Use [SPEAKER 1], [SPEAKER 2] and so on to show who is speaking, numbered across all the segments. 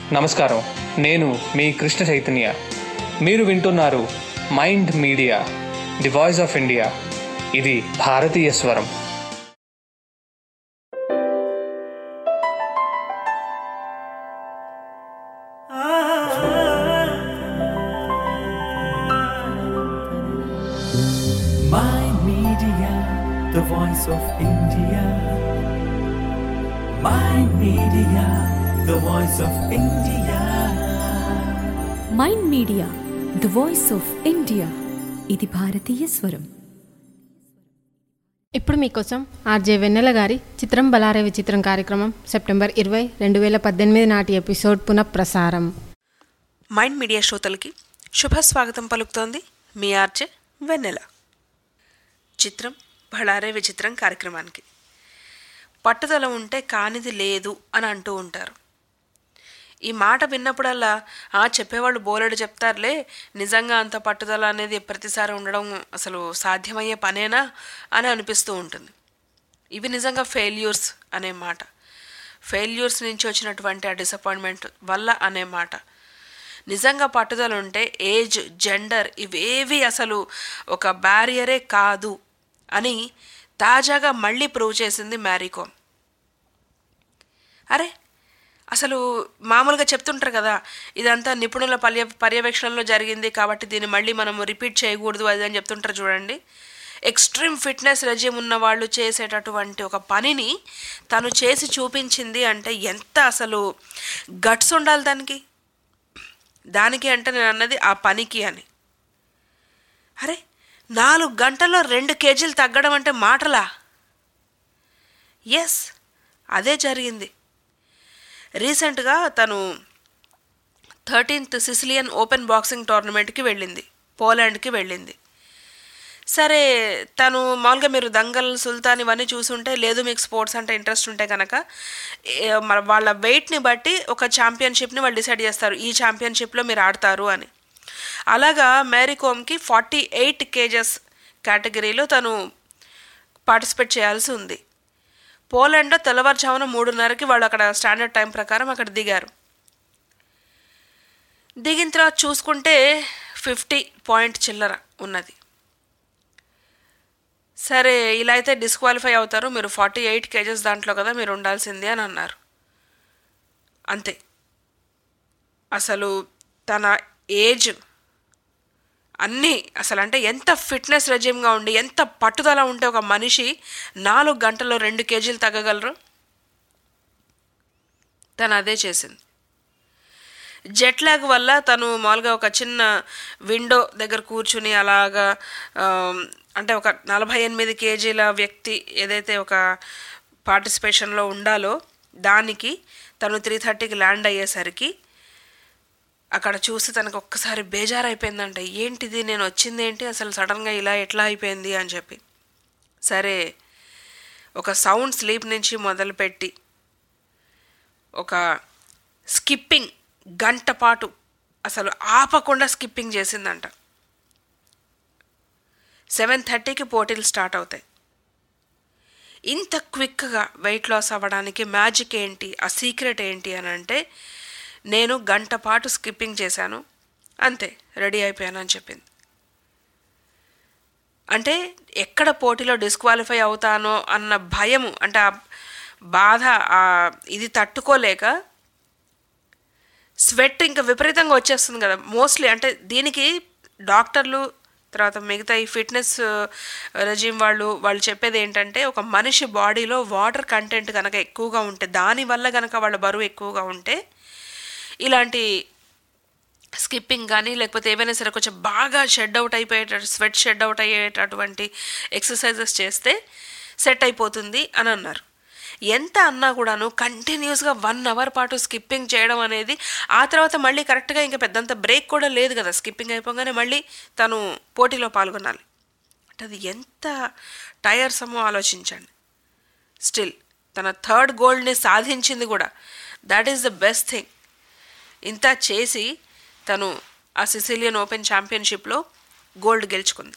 [SPEAKER 1] నమస్కారం నేను మీ కృష్ణ చైతన్య మీరు వింటున్నారు mind media the voice of India ఇది భారతీయ స్వరం
[SPEAKER 2] My Media, the voice of India. My Media, the voice of India.
[SPEAKER 3] Mind media the voice of India ఇది భారతీయ స్వరం
[SPEAKER 4] ఇప్పుడు మీకోసం ఆర్జే వెన్నెల గారి చిత్రం బలారే విచిత్రం కార్యక్రమం సెప్టెంబర్ ఇరవై రెండు వేల పద్దెనిమిది నాటి ఎపిసోడ్ పునఃప్రసారం
[SPEAKER 5] మైండ్ మీడియా శ్రోతలకి శుభ స్వాగతం పలుకుతోంది మీ ఆర్జే వెన్నెల చిత్రం బళారే విచిత్రం కార్యక్రమానికి పట్టుదల ఉంటే కానిది లేదు అని అంటూ ఉంటారు ఈ మాట విన్నప్పుడల్లా ఆ చెప్పేవాళ్ళు బోలెడు చెప్తారులే నిజంగా అంత పట్టుదల అనేది ప్రతిసారి ఉండడం అసలు సాధ్యమయ్యే పనేనా అని అనిపిస్తూ ఉంటుంది ఇవి నిజంగా ఫెయిల్యూర్స్ అనే మాట ఫెయిల్యూర్స్ నుంచి వచ్చినటువంటి ఆ డిసప్పాయింట్మెంట్ వల్ల అనే మాట నిజంగా పట్టుదల ఉంటే ఏజ్ జెండర్ ఇవేవి అసలు ఒక బ్యారియరే కాదు అని తాజాగా మళ్ళీ ప్రూవ్ చేసింది మ్యారీకోమ్ అరే అసలు మామూలుగా చెప్తుంటారు కదా ఇదంతా నిపుణుల పర్య పర్యవేక్షణలో జరిగింది కాబట్టి దీన్ని మళ్ళీ మనం రిపీట్ చేయకూడదు అది అని చెప్తుంటారు చూడండి ఎక్స్ట్రీమ్ ఫిట్నెస్ రెజ్యూమ్ ఉన్న వాళ్ళు చేసేటటువంటి ఒక పనిని తను చేసి చూపించింది అంటే ఎంత అసలు గట్స్ ఉండాలి దానికి దానికి అంటే నేను అన్నది ఆ పనికి అని అరే నాలుగు గంటల్లో రెండు కేజీలు తగ్గడం అంటే మాటలా ఎస్ అదే జరిగింది రీసెంట్గా తను థర్టీన్త్ సిసిలియన్ ఓపెన్ బాక్సింగ్ టోర్నమెంట్కి వెళ్ళింది పోలాండ్కి వెళ్ళింది సరే తను మామూలుగా మీరు దంగల్ సుల్తాన్ ఇవన్నీ చూసుంటే లేదు మీకు స్పోర్ట్స్ అంటే ఇంట్రెస్ట్ ఉంటే కనుక ఏ- మన వాళ్ళ వెయిట్ని బట్టి ఒక ఛాంపియన్షిప్ని వాళ్ళు డిసైడ్ చేస్తారు ఈ ఛాంపియన్షిప్లో మీరు ఆడతారు అని అలాగా మేరీ కోమ్కి ఫార్టీ ఎయిట్ కేజెస్ కేటగిరీలో తను పార్టిసిపేట్ చేయాల్సి ఉంది పోలాండ్లో తెల్లవారుజామున మూడున్నరకి వాళ్ళు అక్కడ స్టాండర్డ్ టైం ప్రకారం అక్కడ దిగారు దిగిన తర్వాత చూసుకుంటే ఫిఫ్టీ పాయింట్ చిల్లర ఉన్నది సరే ఇలా అయితే డిస్క్వాలిఫై అవుతారు మీరు ఫార్టీ ఎయిట్ కేజెస్ దాంట్లో కదా మీరు ఉండాల్సింది అని అన్నారు అంతే అసలు తన ఏజ్ అన్నీ అసలు అంటే ఎంత ఫిట్నెస్ రెజ్యూమ్గా ఉండి ఎంత పట్టుదల ఉంటే ఒక మనిషి నాలుగు గంటల్లో రెండు కేజీలు తగ్గగలరు తను అదే చేసింది జెట్ లాగ్ వల్ల తను మామూలుగా ఒక చిన్న విండో దగ్గర కూర్చుని అలాగా ఆమ్, అంటే ఒక నలభై ఎనిమిది కేజీల వ్యక్తి ఏదైతే ఒక పార్టిసిపేషన్లో ఉండాలో దానికి తను త్రీ థర్టీకి ల్యాండ్ అయ్యేసరికి అక్కడ చూసి తనకు ఒక్కసారి బేజారైపోయిందంట ఏంటిది నేను వచ్చింది ఏంటి అసలు సడన్గా ఇలా ఎట్లా అయిపోయింది అని చెప్పి సరే ఒక సౌండ్ స్లీప్ నుంచి మొదలుపెట్టి ఒక స్కిప్పింగ్ గంట పాటు అసలు ఆపకుండా స్కిప్పింగ్ చేసిందంట సెవెన్ థర్టీకి పోటీలు స్టార్ట్ అవుతాయి ఇంత క్విక్గా వెయిట్ లాస్ అవ్వడానికి మ్యాజిక్ ఏంటి ఆ సీక్రెట్ ఏంటి అని అంటే నేను గంట పాటు స్కిప్పింగ్ చేశాను అంతే రెడీ అయిపోయాను అని చెప్పింది అంటే ఎక్కడ పోటీలో డిస్క్వాలిఫై అవుతానో అన్న భయము అంటే ఆ బాధ ఆ ఇది తట్టుకోలేక స్వెట్ ఇంకా విపరీతంగా వచ్చేస్తుంది కదా మోస్ట్లీ అంటే దీనికి డాక్టర్లు తర్వాత మిగతా ఈ ఫిట్నెస్ రెజ్యూమ్ వాళ్ళు వాళ్ళు చెప్పేది ఏంటంటే ఒక మనిషి బాడీలో వాటర్ కంటెంట్ కనుక ఎక్కువగా ఉంటే దానివల్ల కనుక వాళ్ళ బరువు ఎక్కువగా ఉంటే ఇలాంటి స్కిప్పింగ్ కానీ లేకపోతే ఏవైనా సరే కొంచెం బాగా షెడ్ అవుట్ అయిపోయేట స్వెట్ షెడ్ అవుట్ అయ్యేటటువంటి ఎక్సర్సైజెస్ చేస్తే సెట్ అయిపోతుంది అని అన్నారు ఎంత అన్నా కూడాను కంటిన్యూస్గా వన్ అవర్ పాటు స్కిప్పింగ్ చేయడం అనేది ఆ తర్వాత మళ్ళీ కరెక్ట్గా ఇంకా పెద్దంత బ్రేక్ కూడా లేదు కదా స్కిప్పింగ్ అయిపోగానే మళ్ళీ తను పోటీలో పాల్గొనాలి అంటే అది ఎంత టైర్సమో ఆలోచించండి స్టిల్ తన థర్డ్ గోల్డ్ని సాధించింది కూడా that is the best thing ఇంత చేసి తను ఆ సిసిలియన్ ఓపెన్ ఛాంపియన్షిప్లో గోల్డ్ గెలుచుకుంది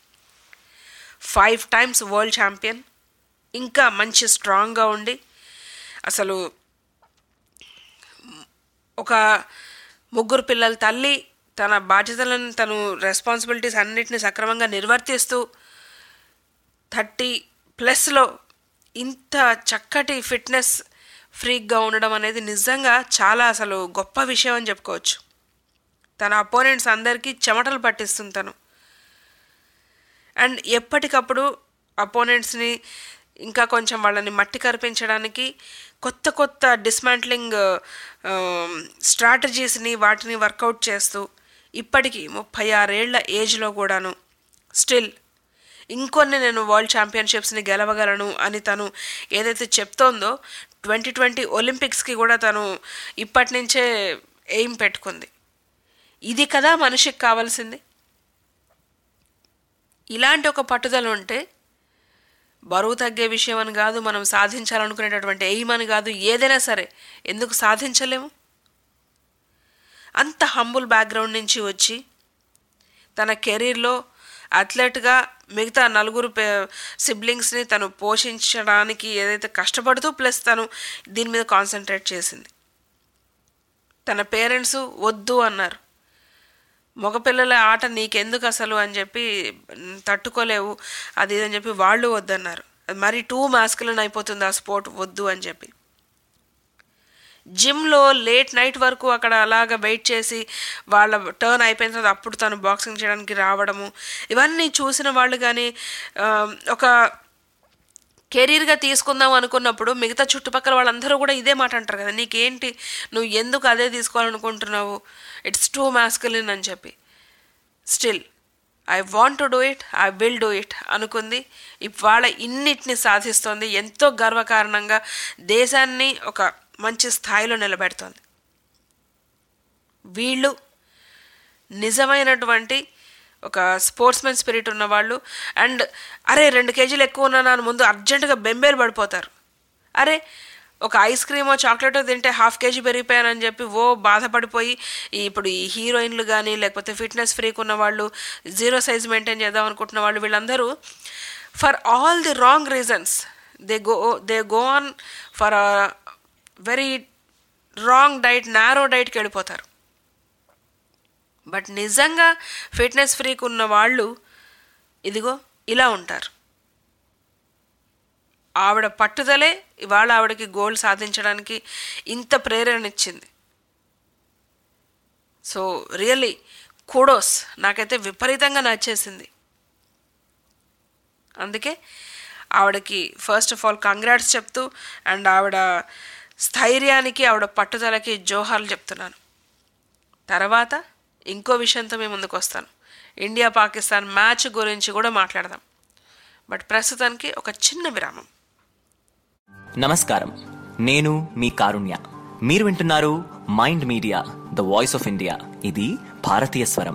[SPEAKER 5] ఫైవ్ టైమ్స్ వరల్డ్ ఛాంపియన్ ఇంకా మంచి స్ట్రాంగ్గా ఉండి అసలు ఒక ముగ్గురు పిల్లల తల్లి తన బాధ్యతలను తను రెస్పాన్సిబిలిటీస్ అన్నిటిని సక్రమంగా నిర్వర్తిస్తూ థర్టీ ప్లస్లో ఇంత చక్కటి ఫిట్నెస్ ఫ్రీక్గా ఉండడం అనేది నిజంగా చాలా అసలు గొప్ప విషయం అని చెప్పుకోవచ్చు తన అపోనెంట్స్ అందరికీ చెమటలు పట్టిస్తుంది తను అండ్ ఎప్పటికప్పుడు అపోనెంట్స్ని ఇంకా కొంచెం వాళ్ళని మట్టి కరిపించడానికి కొత్త కొత్త డిస్మాంట్లింగ్ స్ట్రాటజీస్ని వాటిని వర్కౌట్ చేస్తూ ఇప్పటికీ ముప్పై ఆరేళ్ల ఏజ్లో కూడాను స్టిల్ ఇంకొన్ని నేను వరల్డ్ ఛాంపియన్షిప్స్ని గెలవగలను అని తను ఏదైతే చెప్తోందో ట్వంటీ ట్వంటీ ఒలింపిక్స్కి కూడా తను ఇప్పటి నుంచే ఎయిమ్ పెట్టుకుంది ఇది కదా మనిషికి కావాల్సింది ఇలాంటి ఒక పట్టుదల ఉంటే బరువు తగ్గే విషయం అని కాదు మనం సాధించాలనుకునేటటువంటి ఎయిమ్ అని కాదు ఏదైనా సరే ఎందుకు సాధించలేము అంత హంబుల్ బ్యాక్గ్రౌండ్ నుంచి వచ్చి తన కెరీర్లో అథ్లెట్గా మిగతా నలుగురు సిబ్లింగ్స్ని తను పోషించడానికి ఏదైతే కష్టపడుతూ ప్లస్ తను దీని మీద కాన్సన్ట్రేట్ చేసింది తన పేరెంట్స్ వద్దు అన్నారు మగపిల్లల ఆట నీకెందుకు అసలు అని చెప్పి తట్టుకోలేవు అది ఇది అని చెప్పి వాళ్ళు వద్దన్నారు అది మరి టూ మాస్కులను అయిపోతుంది ఆ స్పోర్ట్ వద్దు అని చెప్పి జిమ్లో లేట్ నైట్ వరకు అక్కడ అలాగ వెయిట్ చేసి వాళ్ళ టర్న్ అయిపోయిన తర్వాత అప్పుడు తను బాక్సింగ్ చేయడానికి రావడము ఇవన్నీ చూసిన వాళ్ళు కానీ ఆ, ఒక కెరీర్గా తీసుకుందాం అనుకున్నప్పుడు మిగతా చుట్టుపక్కల వాళ్ళందరూ కూడా ఇదే మాట అంటారు కదా నీకేంటి నువ్వు ఎందుకు అదే తీసుకోవాలనుకుంటున్నావు ఇట్స్ టూ మాస్కులిన్ అని చెప్పి still I want to do it I will do it అనుకుంది ఇవాళ ఇన్నిటిని సాధిస్తోంది ఎంతో గర్వకారణంగా దేశాన్ని ఒక మంచి స్థాయిలో నిలబెడుతోంది వీళ్ళు నిజమైనటువంటి ఒక స్పోర్ట్స్మెన్ స్పిరిట్ ఉన్నవాళ్ళు అండ్ అరే రెండు కేజీలు ఎక్కువ ఉన్నాను అని ముందు అర్జెంటుగా బెంబేలు పడిపోతారు అరే ఒక ఐస్ క్రీమో చాక్లెటో తింటే హాఫ్ కేజీ పెరిగిపోయానని చెప్పి ఓ బాధపడిపోయి ఈ ఇప్పుడు ఈ హీరోయిన్లు కానీ లేకపోతే ఫిట్నెస్ ఫ్రీక్ ఉన్న వాళ్ళు జీరో సైజ్ మెయింటైన్ చేద్దాం అనుకుంటున్న వాళ్ళు వీళ్ళందరూ for all the wrong reasons they go they go on for very wrong diet narrow డైట్కి వెళ్ళిపోతారు బట్ నిజంగా ఫిట్నెస్ ఫ్రీక్ ఉన్న వాళ్ళు ఇదిగో ఇలా ఉంటారు ఆవిడ పట్టుదలే ఇవాళ ఆవిడకి గోల్ సాధించడానికి ఇంత ప్రేరణ ఇచ్చింది సో రియల్లీ కూడోస్ నాకైతే విపరీతంగా నచ్చేసింది అందుకే ఆవిడకి ఫస్ట్ ఆఫ్ ఆల్ కంగ్రాట్స్ చెప్తూ అండ్ ఆవిడ స్థైర్యానికి ఆవిడ పట్టుదలకి జోహార్లు చెప్తున్నాను తర్వాత ఇంకో విషయంతో మేము ముందుకు వస్తాను ఇండియా పాకిస్తాన్ మ్యాచ్ గురించి కూడా మాట్లాడదాం బట్ ప్రస్తుతానికి ఒక చిన్న విరామం
[SPEAKER 6] నమస్కారం నేను మీ కారుణ్య మీరు వింటున్నారు mind media the voice of India ఇది భారతీయ స్వరం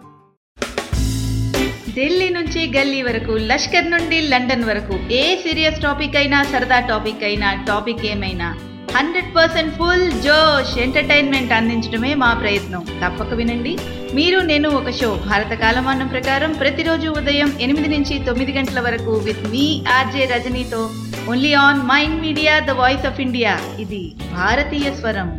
[SPEAKER 7] ఢిల్లీ నుంచి గల్లీ వరకు లష్కర్ నుండి లండన్ వరకు ఏ సీరియస్ టాపిక్ అయినా సరదా టాపిక్ అయినా టాపిక్ ఏమైనా హండ్రెడ్ పర్సెంట్ ఫుల్ జోష్ ఎంటర్టైన్మెంట్ అందించడమే మా ప్రయత్నం తప్పక వినండి మీరు నేను ఒక షో భారత కాలమానం ప్రకారం ప్రతిరోజు ఉదయం ఎనిమిది నుంచి తొమ్మిది గంటల వరకు విత్ మీ ఆర్జే రజనీతో only on mind media the voice of India ఇది భారతీయ స్వరం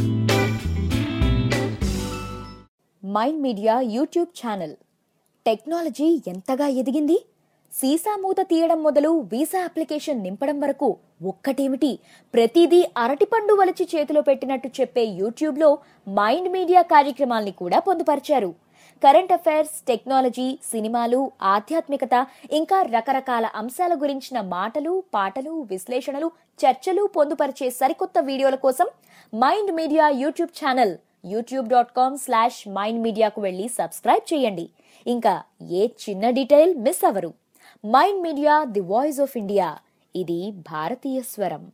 [SPEAKER 8] mind media YouTube channel technology ఎంతగా ఎదిగింది సీసా మూత తీయడం మొదలు వీసా అప్లికేషన్ నింపడం వరకు ఒక్కటేమిటి ప్రతిదీ అరటిపండు వలిచి చేతిలో పెట్టినట్టు చెప్పే యూట్యూబ్లో మైండ్ మీడియా కార్యక్రమాల్ని కూడా పొందుపరిచారు కరెంట్ అఫైర్స్ టెక్నాలజీ సినిమాలు ఆధ్యాత్మికత ఇంకా రకరకాల అంశాల గురించిన మాటలు పాటలు విశ్లేషణలు చర్చలు పొందుపరిచే సరికొత్త వీడియోల కోసం mind media YouTube channel YouTube dot com slash mind మీడియాకు వెళ్ళి సబ్స్క్రైబ్ చేయండి ఇంకా ఏ చిన్న డీటెయిల్ మిస్ అవరు mind media the voice of India ఇది భారతీయ స్వరం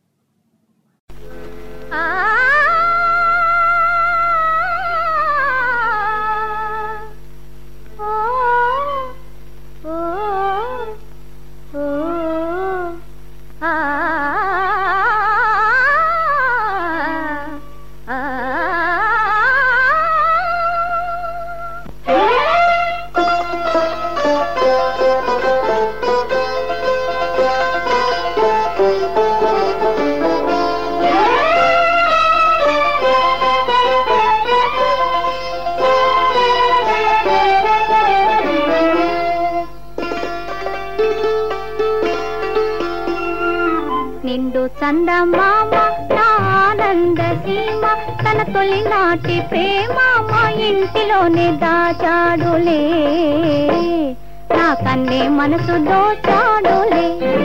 [SPEAKER 9] ఆ తన తొలినాటి ప్రేమ మా ఇంటిలోనే దాచాడులే నా కన్నే మనసు దోచాడులే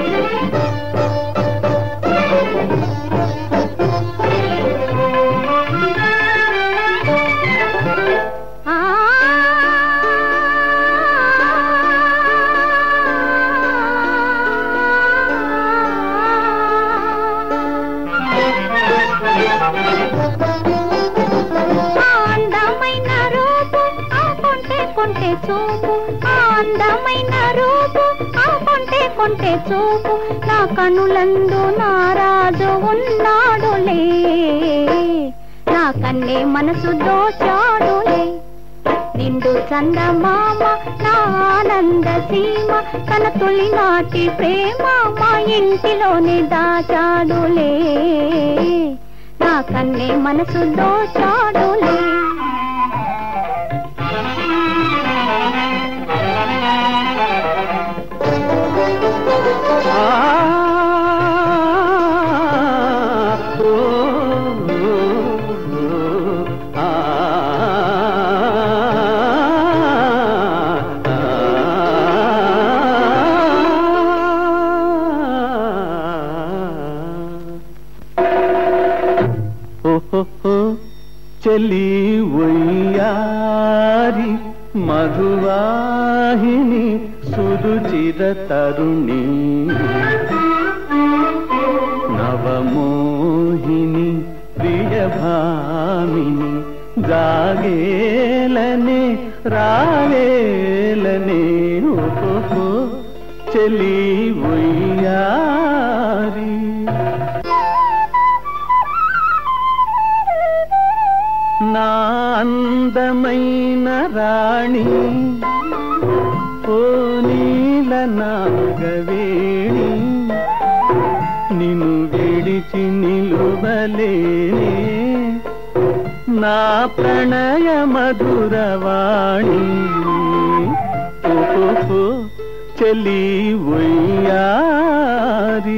[SPEAKER 9] ఆ ఆ అందమైన రూపు ఆ కొంటే కొంటే చూపు ఆ అందమైన రూపు ఆ కొంటే కొంటే చూపు నా కనులందు నారాజు ఉన్నాడులే నా కన్నే మనసు దోచాడులే నిండు చందమామ నా ఆనంద సీమ తన తొలినాటి ప్రేమ మా ఇంటిలోనే దాచాడులే నా కన్నే మనసు దోచాడులే
[SPEAKER 10] ఓహో చెలి ఒయ్యారి మధువాహిని సురుచిర తరుణి నవమోహిని ప్రియభామిని జాగేలనే రావేలనే ఓహో చెలి ఒయ్యారి నా అందమైన రాణి ఓ నీల నాగవేణి నిన్ను విడిచి నిలువలేనే నా ప్రణయ మధురవాణి ఓహో చెలి ఒయ్యారి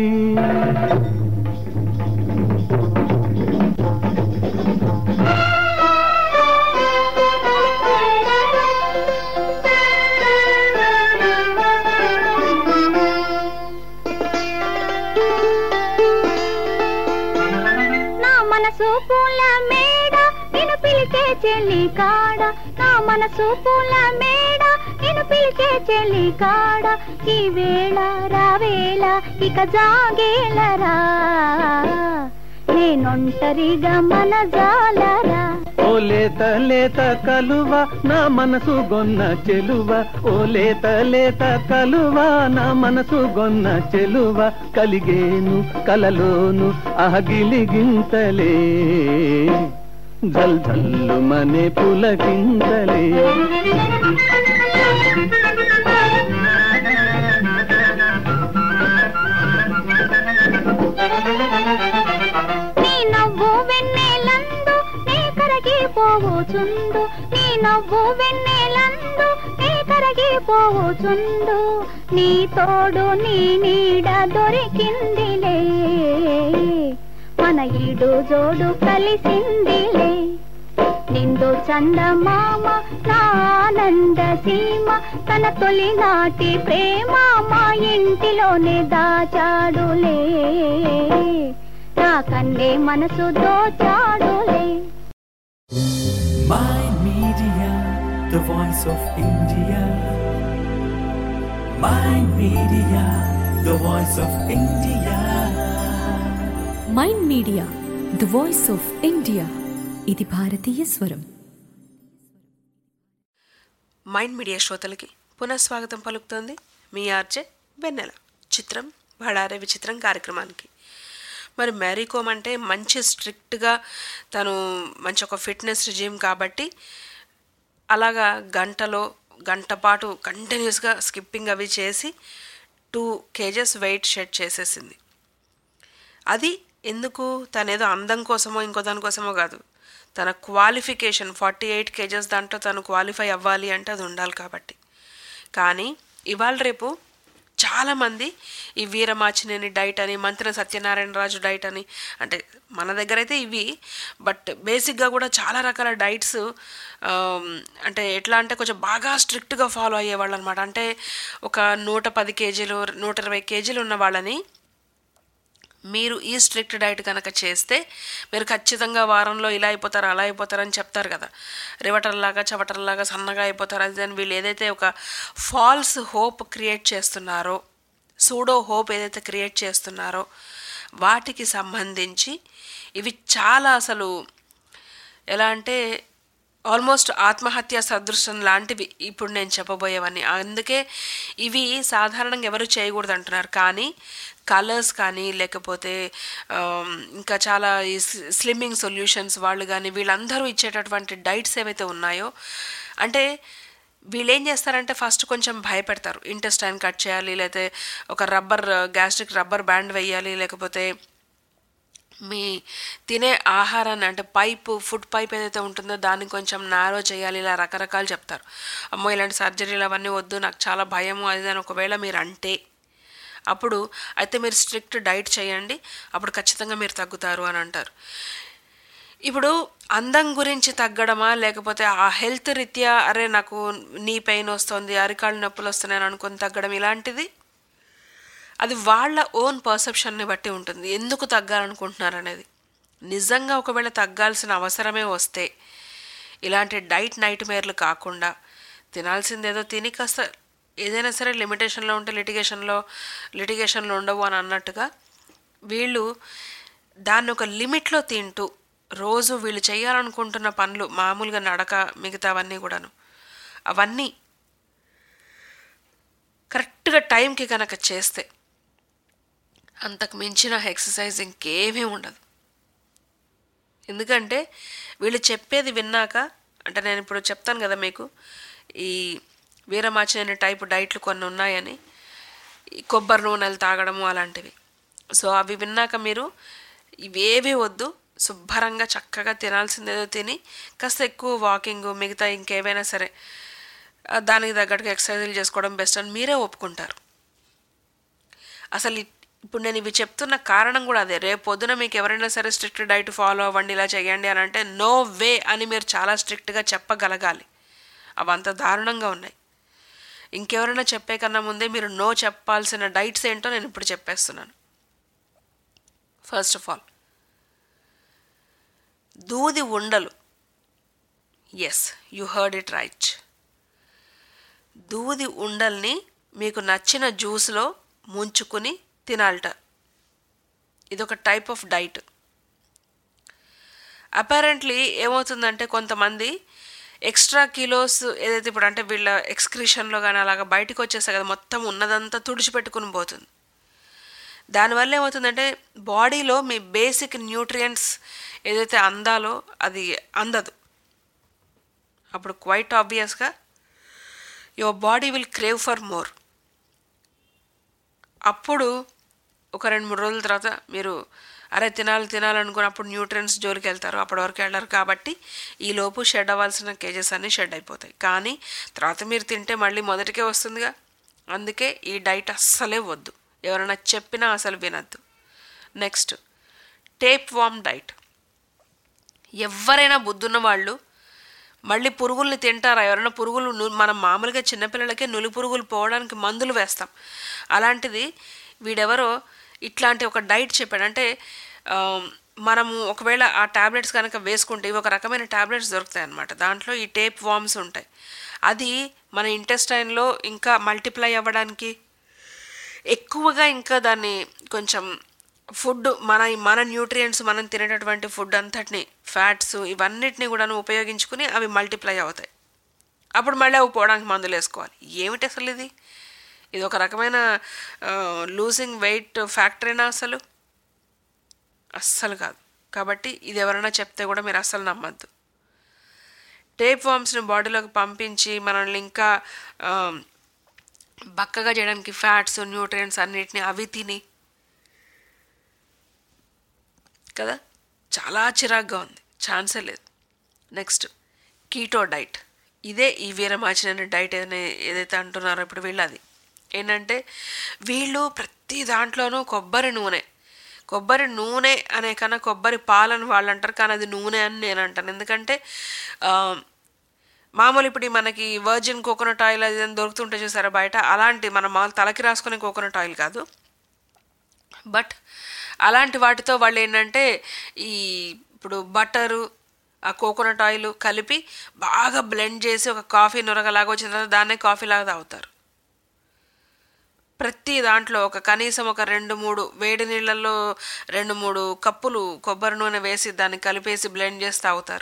[SPEAKER 9] నా మనసు పూల మేడ నేను పిలిచే చెల్లి కాడ నా మనసు పూల మేడ నేను పిలిచే చెల్లి కాడ ఈ వేళ రావేళ ఇక జాగేలరా నేనొంటరిగా మన జాలరా
[SPEAKER 10] ఓ లేత లేత కలువ నా మనసు గొన్న చెలువ ఓ లేత లేత కలువ నా మనసు గొన్న చెలువ కలిగేను కలలోను అహగిలిగింతలే జల్ జల్లు మనే పులకింతలే
[SPEAKER 9] నీ నవ్వు వెన్నెలందు నే కరగిపోవచుండు నీ నవ్వు వెన్నెలందు నే కరగిపోవచుండు నీ తోడు నీ నీడ దొరికిందిలే మన ఈడు జోడు కలిసిందిలే నిండు చందమామ నా ఆనంద సీమ తన తొలినాటి ప్రేమ మా ఇంటిలోనే దాచాడులే నా కన్నే మనసు దోచాడులే
[SPEAKER 2] Mind Media, the voice of India. Mind Media, the voice of India.
[SPEAKER 3] Mind media the voice of India ఇది భారతీయ స్వరం
[SPEAKER 5] మైండ్ మీడియా శ్రోతలకి పునఃస్వాగతం పలుకుతోంది మీ ఆర్జే వెన్నెల చిత్రం బడారే విచిత్రం కార్యక్రమానికి మరి మ్యారీ కోమ్ అంటే మంచి స్ట్రిక్ట్గా తను మంచి ఒక ఫిట్నెస్ రిజిమ్ కాబట్టి అలాగా గంటలో గంట పాటు కంటిన్యూస్గా స్కిప్పింగ్ అవి చేసి టూ కేజెస్ వెయిట్ షెడ్ చేసేసింది అది ఎందుకు తనేదో అందం కోసమో ఇంకో దానికోసమో కాదు తన క్వాలిఫికేషన్ ఫార్టీ ఎయిట్ కేజెస్ దాంట్లో తను క్వాలిఫై అవ్వాలి అంటే అది ఉండాలి కాబట్టి కానీ ఇవాళ రేపు చాలామంది ఈ వీరమాచినేని డైట్ అని మంత్రి సత్యనారాయణ రాజు డైట్ అని అంటే మన దగ్గర అయితే ఇవి బట్ బేసిక్గా కూడా చాలా రకాల డైట్స్ అంటే ఎట్లా అంటే కొంచెం బాగా స్ట్రిక్ట్గా ఫాలో అయ్యేవాళ్ళు అనమాట అంటే ఒక నూట పది కేజీలు నూట ఇరవై కేజీలు ఉన్న వాళ్ళని మీరు ఈ స్ట్రిక్ట్ డైట్ కనుక చేస్తే మీరు ఖచ్చితంగా వారంలో ఇలా అయిపోతారు అలా అయిపోతారు అని చెప్తారు కదా రివటర్లాగా చవటర్లాగా సన్నగా అయిపోతారు అది అని వీళ్ళు ఏదైతే ఒక ఫాల్స్ హోప్ క్రియేట్ చేస్తున్నారో సూడో హోప్ ఏదైతే క్రియేట్ చేస్తున్నారో వాటికి సంబంధించి ఇవి చాలా అసలు ఎలా అంటే ఆల్మోస్ట్ ఆత్మహత్య సదృశం లాంటివి ఇప్పుడు నేను చెప్పబోయేవన్నీ అందుకే ఇవి సాధారణంగా ఎవరు చేయకూడదు అంటున్నారు కానీ కలర్స్ కానీ లేకపోతే ఆమ్, ఇంకా చాలా ఈ స్లిమ్మింగ్ సొల్యూషన్స్ వాళ్ళు కానీ వీళ్ళందరూ ఇచ్చేటటువంటి డైట్స్ ఏవైతే ఉన్నాయో అంటే వీళ్ళు ఏం చేస్తారంటే ఫస్ట్ కొంచెం భయపెడతారు ఇంటెస్టైన్ కట్ చేయాలి లేకపోతే ఒక రబ్బర్ గ్యాస్ట్రిక్ రబ్బర్ బ్యాండ్ వేయాలి లేకపోతే మీ తినే ఆహారాన్ని అంటే పైపు ఫుడ్ పైప్ ఏదైతే ఉంటుందో దాన్ని కొంచెం నారో చేయాలి ఇలా రకరకాలు చెప్తారు అమ్మో ఇలాంటి సర్జరీలు అవన్నీ వద్దు నాకు చాలా భయము అది అని ఒకవేళ మీరు అంటే అప్పుడు అయితే మీరు స్ట్రిక్ట్ డైట్ చేయండి అప్పుడు ఖచ్చితంగా మీరు తగ్గుతారు అని అంటారు ఇప్పుడు అందం గురించి తగ్గడమా లేకపోతే ఆ హెల్త్ రీత్యా అరే నాకు నీ పెయిన్ వస్తుంది అరికాళ్ళు నొప్పులు వస్తున్నాయని అనుకొని తగ్గడం ఇలాంటిది అది వాళ్ళ ఓన్ పర్సెప్షన్ని బట్టి ఉంటుంది ఎందుకు తగ్గాలనుకుంటున్నారు అనేది నిజంగా ఒకవేళ తగ్గాల్సిన అవసరమే వస్తే ఇలాంటి డైట్ నైట్ మేర్లు కాకుండా తినాల్సిందేదో తిని కాస్త ఏదైనా సరే లిమిటేషన్లో ఉంటే లిటిగేషన్లో లిటిగేషన్లో ఉండవు అని అన్నట్టుగా వీళ్ళు దాన్ని ఒక లిమిట్లో తింటూ రోజు వీళ్ళు చేయాలనుకుంటున్న పనులు మామూలుగా నడక మిగతావన్నీ కూడాను అవన్నీ కరెక్ట్గా టైంకి కనుక చేస్తే అంతకు మించిన ఎక్సర్సైజ్ ఇంకేమీ ఉండదు ఎందుకంటే వీళ్ళు చెప్పేది విన్నాక అంటే నేను ఇప్పుడు చెప్తాను కదా మీకు ఈ వీరమాచినేని టైపు డైట్లు కొన్ని ఉన్నాయని ఈ కొబ్బరి నూనెలు తాగడము అలాంటివి సో అవి విన్నాక మీరు ఇవేవి వద్దు శుభ్రంగా చక్కగా తినాల్సిందేదో తిని కాస్త ఎక్కువ వాకింగ్ మిగతా ఇంకేవైనా సరే ఆ, దానికి తగ్గట్టుగా ఎక్సర్సైజులు చేసుకోవడం బెస్ట్ అని మీరే ఒప్పుకుంటారు అసలు ఇ- ఇప్పుడు నేను ఇవి చెప్తున్న కారణం కూడా అదే రేపు పొద్దున మీకు ఎవరైనా సరే స్ట్రిక్ట్ డైట్ ఫాలో అవ్వండి ఇలా చేయండి అని అంటే నో వే అని మీరు చాలా స్ట్రిక్ట్గా చెప్పగలగాలి అవి అంత దారుణంగా ఉన్నాయి ఇంకెవరైనా చెప్పే కన్నా ముందే మీరు నో చెప్పాల్సిన డైట్స్ ఏంటో నేను ఇప్పుడు చెప్పేస్తున్నాను ఫస్ట్ ఆఫ్ ఆల్ దూది ఉండలు yes you heard it right దూది ఉండల్ని మీకు నచ్చిన జ్యూస్లో ముంచుకుని తినాలట ఇదొక టైప్ ఆఫ్ డైట్ అపారెంట్లీ ఏమవుతుందంటే కొంతమంది ఎక్స్ట్రా కిలోస్ ఏదైతే ఇప్పుడు అంటే వీళ్ళ ఎక్స్క్రిషన్లో కానీ అలాగా బయటకు వచ్చేస్తాయి కదా మొత్తం ఉన్నదంతా తుడిచిపెట్టుకుని పోతుంది దానివల్ల ఏమవుతుందంటే బాడీలో మీ బేసిక్ న్యూట్రియంట్స్ ఏదైతే అందాలో అది అందదు అప్పుడు క్వైట్ ఆబ్వియస్గా your body will crave for more అప్పుడు ఒక రెండు మూడు రోజుల తర్వాత మీరు అరే తినాలి తినాలనుకుని అప్పుడు న్యూట్రియన్స్ జోలికి వెళ్తారు అప్పటి వరకు వెళ్ళరు కాబట్టి ఈ లోపు షెడ్ అవ్వాల్సిన కేజెస్ అన్నీ షెడ్ అయిపోతాయి కానీ తర్వాత మీరు తింటే మళ్ళీ మొదటికే వస్తుందిగా అందుకే ఈ డైట్ అస్సలే వద్దు ఎవరైనా చెప్పినా అసలు వినద్దు నెక్స్ట్ టేప్ వామ్ డైట్ ఎవరైనా బుద్ధున్న వాళ్ళు మళ్ళీ పురుగుల్ని తింటారా ఎవరైనా పురుగులు ను- మనం మామూలుగా చిన్నపిల్లలకే నులి పురుగులు పోవడానికి మందులు వేస్తాం అలాంటిది వీడెవరో ఇట్లాంటి ఒక డైట్ చెప్పాడు అంటే ఆ, మనము ఒకవేళ ఆ టాబ్లెట్స్ కనుక వేసుకుంటే ఇవి ఒక రకమైన టాబ్లెట్స్ దొరుకుతాయి అన్నమాట దాంట్లో ఈ టేప్ వామ్స్ ఉంటాయి అది మన ఇంటెస్టైన్లో ఇంకా మల్టిప్లై అవ్వడానికి ఎక్కువగా ఇంకా దాన్ని కొంచెం ఫుడ్ మన మన న్యూట్రియంట్స్ మనం తినేటటువంటి ఫుడ్ అంతటిని ఫ్యాట్స్ ఇవన్నిటిని కూడా ఉపయోగించుకుని అవి మల్టిప్లై అవుతాయి అప్పుడు మళ్ళీ అవి పోవడానికి మందులు వేసుకోవాలి ఏమిటి అసలు ఇది ఇది ఒక రకమైన లూజింగ్ వెయిట్ ఫ్యాక్టరీనా అసలు అస్సలు కాదు కాబట్టి ఇది ఎవరైనా చెప్తే కూడా మీరు అస్సలు నమ్మద్దు టేప్ వామ్స్ని బాడీలోకి పంపించి మనల్ని ఇంకా ఆ, బక్కగా చేయడానికి ఫ్యాట్స్ న్యూట్రియంట్స్ అన్నిటిని అవి తిని కదా చాలా చిరాగ్గా ఉంది ఛాన్సే లేదు నెక్స్ట్ కీటో డైట్ ఇదే ఈ వీరమాచిన డైట్ ఏదైనా ఏదైతే అంటున్నారో ఇప్పుడు వీళ్ళది ఏంటంటే వీళ్ళు ప్రతి దాంట్లోనూ కొబ్బరి నూనె కొబ్బరి నూనె అనే కన్నా కొబ్బరి పాలని వాళ్ళు అంటారు కానీ అది నూనె అని నేను అంటాను ఎందుకంటే ఆ, మామూలు ఇప్పుడు ఈ మనకి వర్జిన్ కోకోనట్ ఆయిల్ అది ఏదైనా దొరుకుతుంటే చూసారా బయట అలాంటి మనం మామూలు తలకి రాసుకునే కోకోనట్ ఆయిల్ కాదు బట్ అలాంటి వాటితో వాళ్ళు ఏంటంటే ఈ ఇప్పుడు బటరు ఆ కోకోనట్ ఆయిల్ కలిపి బాగా బ్లెండ్ చేసి ఒక కాఫీ నొరగలాగా వచ్చిన తర్వాత దాన్నే కాఫీ లాగా తాగుతారు ప్రతి దాంట్లో ఒక కనీసం ఒక రెండు మూడు వేడి నీళ్ళల్లో రెండు మూడు కప్పులు కొబ్బరి నూనె వేసి దాన్ని కలిపేసి బ్లెండ్ చేసి తాగుతారు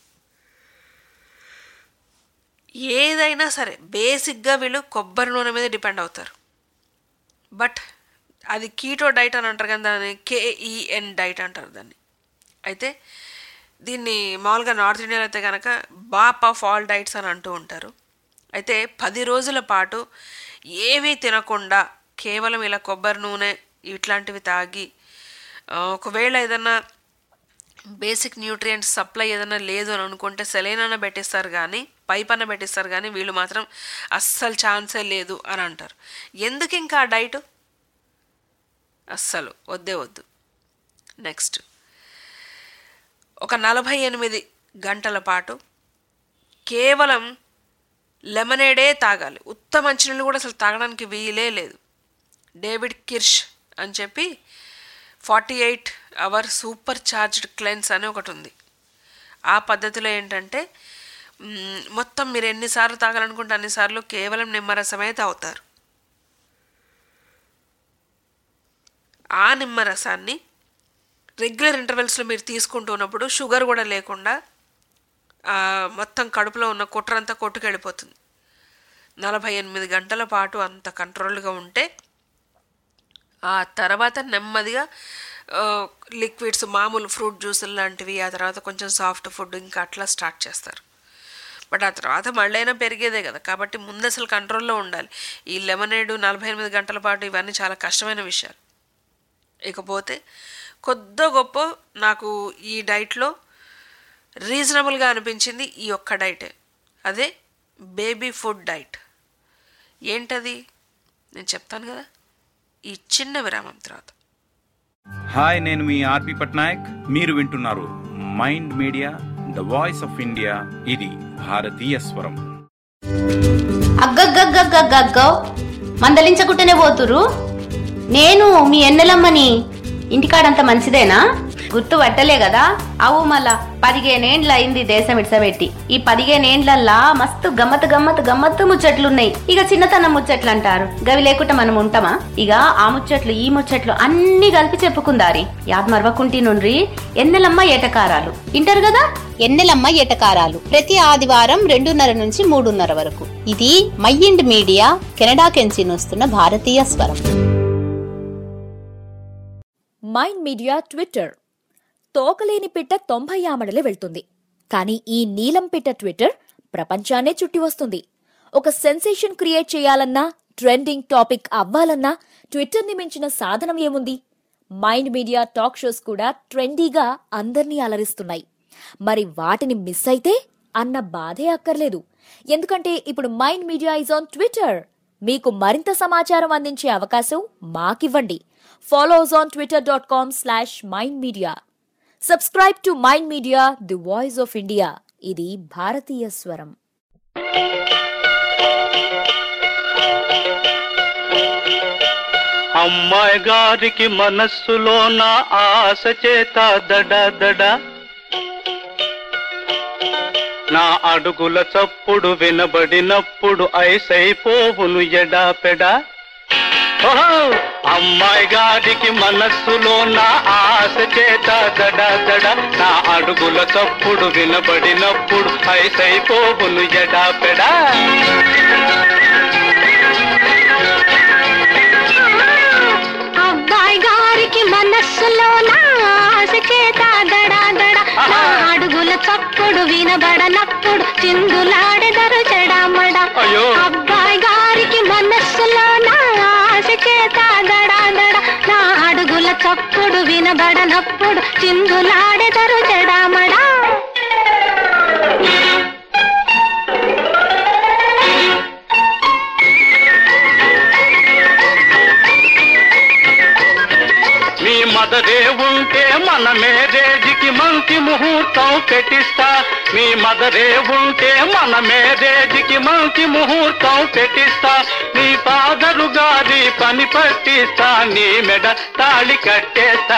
[SPEAKER 5] ఏదైనా సరే బేసిక్గా వీళ్ళు కొబ్బరి నూనె మీద డిపెండ్ అవుతారు బట్ అది కీటో డైట్ అని అంటారు కానీ దాన్ని కేఈఎన్ డైట్ అంటారు దాన్ని అయితే దీన్ని మామూలుగా నార్త్ ఇండియాలో అయితే కనుక బాప్ ఆఫ్ ఆల్ డైట్స్ అని అంటూ ఉంటారు అయితే పది రోజుల పాటు ఏమీ తినకుండా కేవలం ఇలా కొబ్బరి నూనె ఇట్లాంటివి తాగి ఆ, ఒకవేళ ఏదన్నా బేసిక్ న్యూట్రియంట్స్ సప్లై ఏదైనా లేదు అని అనుకుంటే సెలైన్ పెట్టిస్తారు కానీ పైప్ అన్న పెట్టిస్తారు కానీ వీళ్ళు మాత్రం అస్సలు ఛాన్సే లేదు అని అంటారు ఎందుకు ఇంకా ఆ డైట్ అస్సలు వద్దే వద్దు నెక్స్ట్ ఒక నలభై ఎనిమిది గంటల పాటు కేవలం లెమనేడే తాగాలి ఉత్త మంచినీళ్ళు కూడా అసలు తాగడానికి వీలే లేదు డేవిడ్ కిర్ష్ అని చెప్పి forty eight hour super charged cleanse అని ఒకటి ఉంది ఆ పద్ధతిలో ఏంటంటే మ్, మొత్తం మీరు ఎన్నిసార్లు తాగాలనుకుంటే అన్నిసార్లు కేవలం నిమ్మరసమే తాగుతారు ఆ నిమ్మరసాన్ని రెగ్యులర్ ఇంటర్వెల్స్లో మీరు తీసుకుంటున్నప్పుడు షుగర్ కూడా లేకుండా ఆ, మొత్తం కడుపులో ఉన్న కుట్రంతా కొట్టుకెళ్ళిపోతుంది నలభై ఎనిమిది గంటల పాటు అంత కంట్రోల్గా ఉంటే ఆ తర్వాత నెమ్మదిగా లిక్విడ్స్ మామూలు ఫ్రూట్ జ్యూసులు లాంటివి ఆ తర్వాత కొంచెం సాఫ్ట్ ఫుడ్ ఇంకా అట్లా స్టార్ట్ చేస్తారు బట్ ఆ తర్వాత మళ్ళైనా పెరిగేదే కదా కాబట్టి ముందు అసలు కంట్రోల్లో ఉండాలి ఈ లెమనేడు నలభై ఎనిమిది గంటల పాటు ఇవన్నీ చాలా కష్టమైన విషయాలు ఇకపోతే కొద్దో గొప్ప నాకు ఈ డైట్లో రీజనబుల్గా అనిపించింది ఈ ఒక్క డైటే అదే బేబీ ఫుడ్ డైట్ ఏంటది నేను చెప్తాను కదా ఈ చిన్న విరామం తర్వాత
[SPEAKER 11] హాయ్ నేను మీ ఆర్పి పట్నాయక్ మీరు వింటున్నారు mind media the voice of India ఇది భారతీయ స్వరం
[SPEAKER 12] అగ్గగ్గగ్గగ్గగ్గో మందలించకుంటేనే పోతురు నేను మీ ఎన్నెలమ్మని ఇంటికాడంత మంచిదేనా గుర్తు పట్టలే కదా అవు మళ్ళా పదిహేనేండ్ల అయింది దేశం ఇడ్సబెట్టి ఈ పదిహేనేండ్లల్లా మస్తు గమ్మత్ గమ్మత్ గమ్మత్తు ముచ్చట్లున్నాయి ఇక చిన్నతనం ముచ్చట్లు అంటారు గవి లేకుండా మనం ఉంటామా ఇక ఆ ముచ్చట్లు ఈ ముచ్చట్లు అన్ని కలిపి చెప్పుకుందారి యాద్ మరవకుంటి నుండ్రి ఎన్నెలమ్మ ఏటకారాలు ఇంటారు కదా ఎన్నెలమ్మ ఏటకారాలు ప్రతి ఆదివారం రెండున్నర నుంచి మూడున్నర వరకు ఇది మైండ్ మీడియా కెనడా కెంచి వస్తున్న భారతీయ స్వరం
[SPEAKER 8] మైండ్ మీడియా ట్విట్టర్ తోకలేని పిట్ట తొంభై ఆమడలే వెళ్తుంది కానీ ఈ నీలం పిట్ట ట్విట్టర్ ప్రపంచాన్నే చుట్టి వస్తుంది ఒక సెన్సేషన్ క్రియేట్ చేయాలన్నా ట్రెండింగ్ టాపిక్ అవ్వాలన్నా ట్విట్టర్ని మించిన సాధనం ఏముంది మైండ్ మీడియా టాక్ షోస్ కూడా ట్రెండీగా అందర్నీ అలరిస్తున్నాయి మరి వాటిని మిస్ అయితే అన్న బాధే అక్కర్లేదు ఎందుకంటే ఇప్పుడు mind media is on twitter మీకు మరింత సమాచారం అందించే అవకాశం మాకివ్వండి follows on twitter dot com slash mind media subscribe to mind media the voice of India ఇది భారతీయ స్వరం
[SPEAKER 10] అమ్మాయి గారికి మనస్సులో నా ఆశ చేత దడ దడ నా అడుగుల చప్పుడు వినబడినప్పుడు ఐసైపోవును ఎడా పెడా ఓహో! అమ్మాయి గారికి మనస్సులో నా ఆశ చేత దడ దడ నా అడుగుల చప్పుడు వినబడినప్పుడు ఐసైపోవును ఎడా పెడా
[SPEAKER 9] అబ్బాయి గారికి మనస్సులో నా ఆశ చేత దడా దడా నా అడుగుల చప్పుడు వినబడనప్పుడు చిందులాడెదరు చెడమడ
[SPEAKER 10] అయ్యో.
[SPEAKER 9] అబ్బాయి గారికి మనస్సులో నా ఆశ చేత దడా దడా నా అడుగుల చప్పుడు వినబడనప్పుడు చిందులాడెదరు చెడమడా
[SPEAKER 10] మంచి ముహూర్తం పెట్టిస్తా మీ మదరే ఉంటే మన మేరేజికి మంచి ముహూర్తం పెట్టిస్తా నీ ఫాదరు గారి పని పట్టిస్తా నీ మెడ తాళి కట్టేస్తా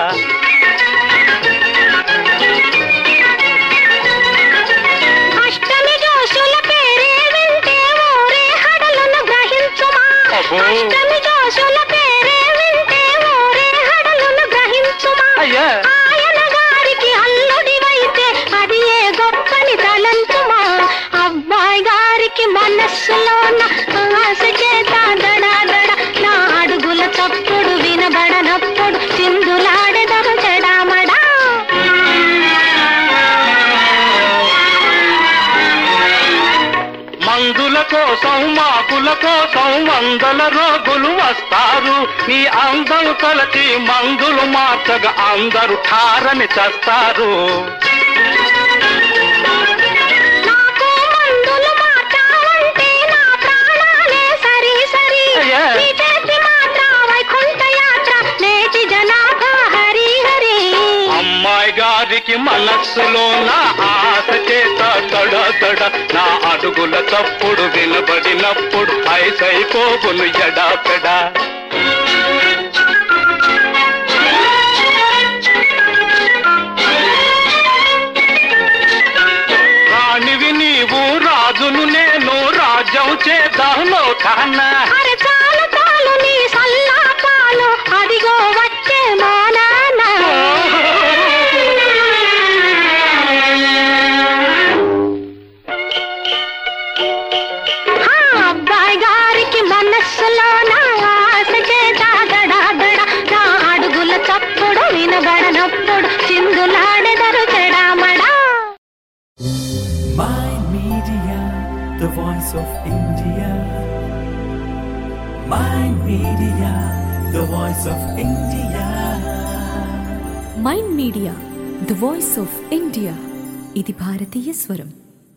[SPEAKER 9] అష్టమి జోషుల పేరే వింటే ఊరే హడలను గ్రహించుమా
[SPEAKER 10] అబ్బో.
[SPEAKER 9] అష్టమి జోషుల పేరే వింటే ఊరే హడలను గ్రహించుమా
[SPEAKER 10] అయ్యా.
[SPEAKER 9] ఆయన గారికి అల్లుడివైతే అది ఏ గొప్పని తలంచుమా అబ్బాయి గారికి మనస్సులోన ఆశ చేత దడా దడ నా అడుగుల తప్పుడు వినబడనప్పుడు సింధులాడెదరు చెడామడా
[SPEAKER 10] మందుల కోసం మాకుల కోసం వందల రోగులు వస్తారు నీ అందం తలచి మందులు మార్చగా అందరూ ఠారని చస్తారు
[SPEAKER 9] నాకు మందులు మార్చావంటే నా ప్రాణాలే సరి సరి
[SPEAKER 10] అయ్యా.
[SPEAKER 9] నీ చేతి మాత్ర వైకుంఠ యాత్ర నేటి జనాభా హరి హరి
[SPEAKER 10] అమ్మాయి గారికి మనస్సులో నా ఆశ చేత తడ తడ నా అడుగుల తప్పుడు వినబడినప్పుడు ఐసైపోగును ఎడాపెడా రాణివి నీవు రాజును నేను రాజ్యం చేద్దాను కానా
[SPEAKER 9] అరే చాలు చాలు నీ సల్లాపాలు అదిగో వచ్చే మా నాన్న ఆ అబ్బాయి గారికి మనస్సులో నా ఆశ చేత దడా దడ నా అడుగుల చప్పుడు వినబడనప్పుడు చిందులాడెదరు చెడామడా
[SPEAKER 2] Mind Media, the voice of India. Mind Media, the voice of India.
[SPEAKER 3] Mind media the voice of India ఇది భారతీయ స్వరం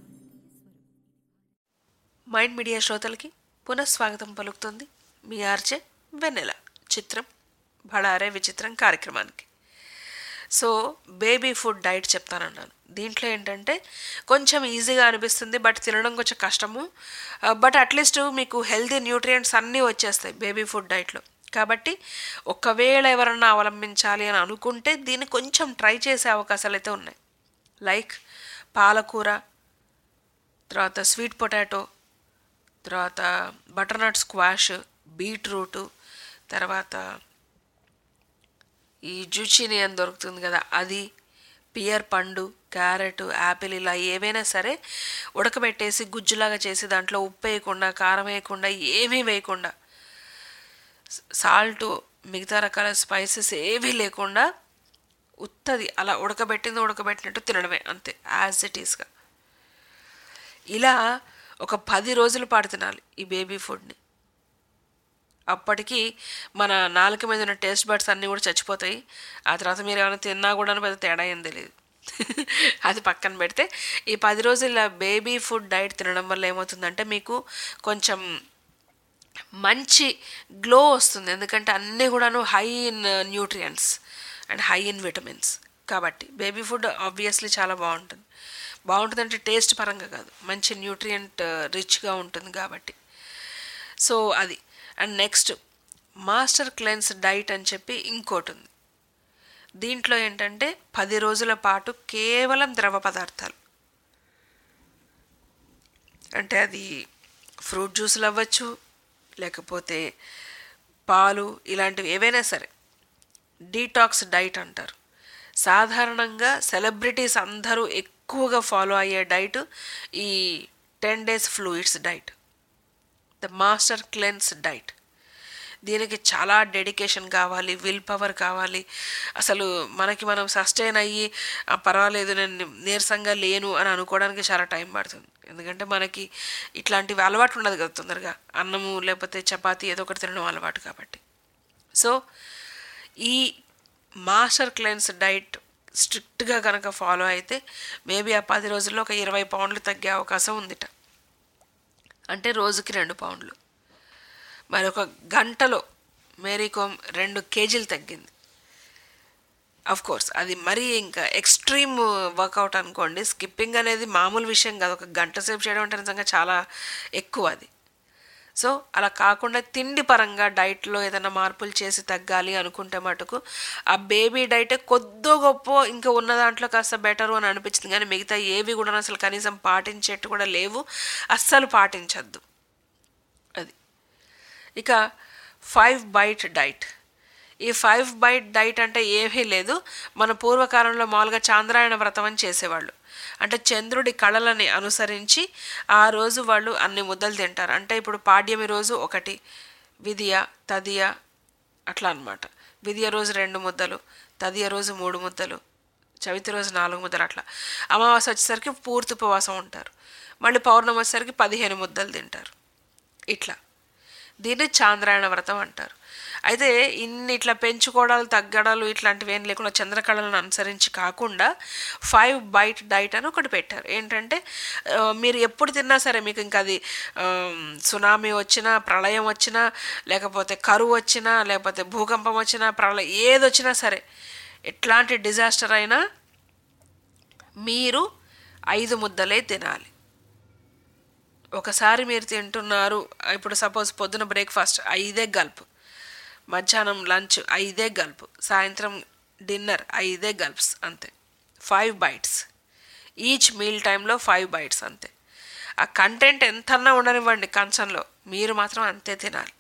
[SPEAKER 5] మైండ్ మీడియా శ్రోతలకి పునఃస్వాగతం పలుకుతుంది మీ ఆర్జే వెన్నెల చిత్రం బళారే విచిత్రం కార్యక్రమానికి సో బేబీ ఫుడ్ డైట్ చెప్తానన్నాను దీంట్లో ఏంటంటే కొంచెం ఈజీగా అనిపిస్తుంది బట్ తినడం కొంచెం కష్టము బట్ అట్లీస్ట్ మీకు హెల్తీ న్యూట్రియంట్స్ అన్నీ వచ్చేస్తాయి బేబీ ఫుడ్ డైట్లో కాబట్టి ఒకవేళ ఎవరన్నా అవలంబించాలి అని అనుకుంటే దీన్ని కొంచెం ట్రై చేసే అవకాశాలు అయితే ఉన్నాయి లైక్ పాలకూర తర్వాత స్వీట్ పొటాటో తర్వాత బటర్నట్ స్క్వాష్ బీట్రూటు తర్వాత ఈ జుచిని అని దొరుకుతుంది కదా అది పియర్ పండు క్యారెట్ యాపిల్ ఇలా ఏవైనా సరే ఉడకబెట్టేసి గుజ్జులాగా చేసి దాంట్లో ఉప్పు వేయకుండా కారం వేయకుండా ఏమీ వేయకుండా సాల్ట్ మిగతా రకాల స్పైసెస్ ఏవీ లేకుండా ఉత్తది అలా ఉడకబెట్టింది ఉడకబెట్టినట్టు తినడమే అంతే యాజ్ ఇట్ ఈస్గా ఇలా ఒక పది రోజుల పాటు తినాలి ఈ బేబీ ఫుడ్ని అప్పటికి మన నాలుక మీద ఉన్న టేస్ట్ బడ్స్ అన్నీ కూడా చచ్చిపోతాయి ఆ తర్వాత మీరు ఏమైనా తిన్నా కూడా పెద్ద తేడా ఏం తెలియదు అది పక్కన పెడితే ఈ పది రోజుల బేబీ ఫుడ్ డైట్ తినడం వల్ల ఏమవుతుందంటే మీకు కొంచెం మంచి గ్లో వస్తుంది ఎందుకంటే అన్నీ కూడాను high in nutrients and high in vitamins కాబట్టి బేబీ ఫుడ్ ఆబ్వియస్లీ చాలా బాగుంటుంది బాగుంటుందంటే టేస్ట్ పరంగా కాదు మంచి న్యూట్రియంట్ రిచ్గా ఉంటుంది కాబట్టి సో అది and next master cleanse diet అని చెప్పి ఇంకోటి ఉంది దీంట్లో ఏంటంటే పది రోజుల పాటు కేవలం ద్రవ పదార్థాలు అంటే అది ఫ్రూట్ జ్యూసులు అవ్వచ్చు లేకపోతే పాలు ఇలాంటివి ఏవైనా సరే డీటాక్స్ డైట్ అంటారు సాధారణంగా సెలబ్రిటీస్ అందరూ ఎక్కువగా ఫాలో అయ్యే డైట్ ఈ ten days fluids diet the master cleanse diet దీనికి చాలా డెడికేషన్ కావాలి విల్ పవర్ కావాలి అసలు మనకి మనం సస్టైన్ అయ్యి "ఆ, పర్వాలేదు నేను నీరసంగా లేను అని అనుకోవడానికి చాలా టైం పడుతుంది ఎందుకంటే మనకి ఇట్లాంటివి అలవాటు ఉండదు కదా తొందరగా అన్నము లేకపోతే చపాతీ ఏదో ఒకటి తినడం అలవాటు కాబట్టి సో ఈ మాస్టర్ క్లెన్స్ డైట్ స్ట్రిక్ట్గా కనుక ఫాలో అయితే మేబీ ఆ పది రోజుల్లో ఒక ఇరవై పౌండ్లు తగ్గే అవకాశం ఉందిట అంటే రోజుకి రెండు పౌండ్లు మరి ఒక గంటలో మేరీ కోమ్ రెండు కేజీలు తగ్గింది అఫ్ కోర్స్ అది మరీ ఇంకా ఎక్స్ట్రీమ్ వర్కౌట్ అనుకోండి స్కిప్పింగ్ అనేది మామూలు విషయం కాదు ఒక గంట సేపు చేయడం అంటే నిజంగా చాలా ఎక్కువ అది సో అలా కాకుండా తిండి పరంగా డైట్లో ఏదైనా మార్పులు చేసి తగ్గాలి అనుకుంటే మటుకు ఆ బేబీ డైటే కొద్దో గొప్ప ఇంకా ఉన్న దాంట్లో కాస్త బెటరు అని అనిపించింది కానీ మిగతా ఏవి కూడా అసలు కనీసం పాటించేట్టు కూడా లేవు అస్సలు పాటించద్దు అది ఇక ఫైవ్ బైట్ డైట్ ఈ ఫైవ్ బైట్ డైట్ అంటే ఏమీ లేదు మన పూర్వకాలంలో మామూలుగా చాంద్రాయణ వ్రతం అని చేసేవాళ్ళు అంటే చంద్రుడి కళలని అనుసరించి ఆ రోజు వాళ్ళు అన్ని ముద్దలు తింటారు అంటే ఇప్పుడు పాడ్యమి రోజు ఒకటి విధియ తదియ అట్లా అనమాట విధియ రోజు రెండు ముద్దలు తదియ రోజు మూడు ముద్దలు చవితి రోజు నాలుగు ముద్దలు అట్లా అమావాస్య వచ్చేసరికి పూర్తి ఉపవాసం ఉంటారు మళ్ళీ పౌర్ణమి వచ్చేసరికి పదిహేను ముద్దలు తింటారు ఇట్లా దీన్ని చాంద్రాయణ వ్రతం అంటారు అయితే ఇన్ని ఇట్లా పెంచుకోవడాలు తగ్గడాలు ఇట్లాంటివి ఏం లేకుండా చంద్రకళలను అనుసరించి కాకుండా ఫైవ్ బైట్ డైట్ అని ఒకటి పెట్టారు ఏంటంటే ఆ, మీరు ఎప్పుడు తిన్నా సరే మీకు ఇంకా అది ఆ, సునామీ వచ్చినా ప్రళయం వచ్చినా లేకపోతే కరువు వచ్చినా లేకపోతే భూకంపం వచ్చినా ప్రళయం ఏది వచ్చినా సరే ఎట్లాంటి డిజాస్టర్ అయినా మీరు ఐదు ముద్దలే తినాలి ఒకసారి మీరు తింటున్నారు ఇప్పుడు సపోజ్ పొద్దున బ్రేక్ఫాస్ట్ ఐదే గల్పు మధ్యాహ్నం లంచ్ ఐదే గల్పు సాయంత్రం డిన్నర్ ఐదే గల్ప్స్ అంతే ఫైవ్ బైట్స్ ఈచ్ మీల్ టైంలో ఫైవ్ బైట్స్ అంతే ఆ కంటెంట్ ఎంతన్నా ఉండనివ్వండి కంచంలో మీరు మాత్రం అంతే తినాలి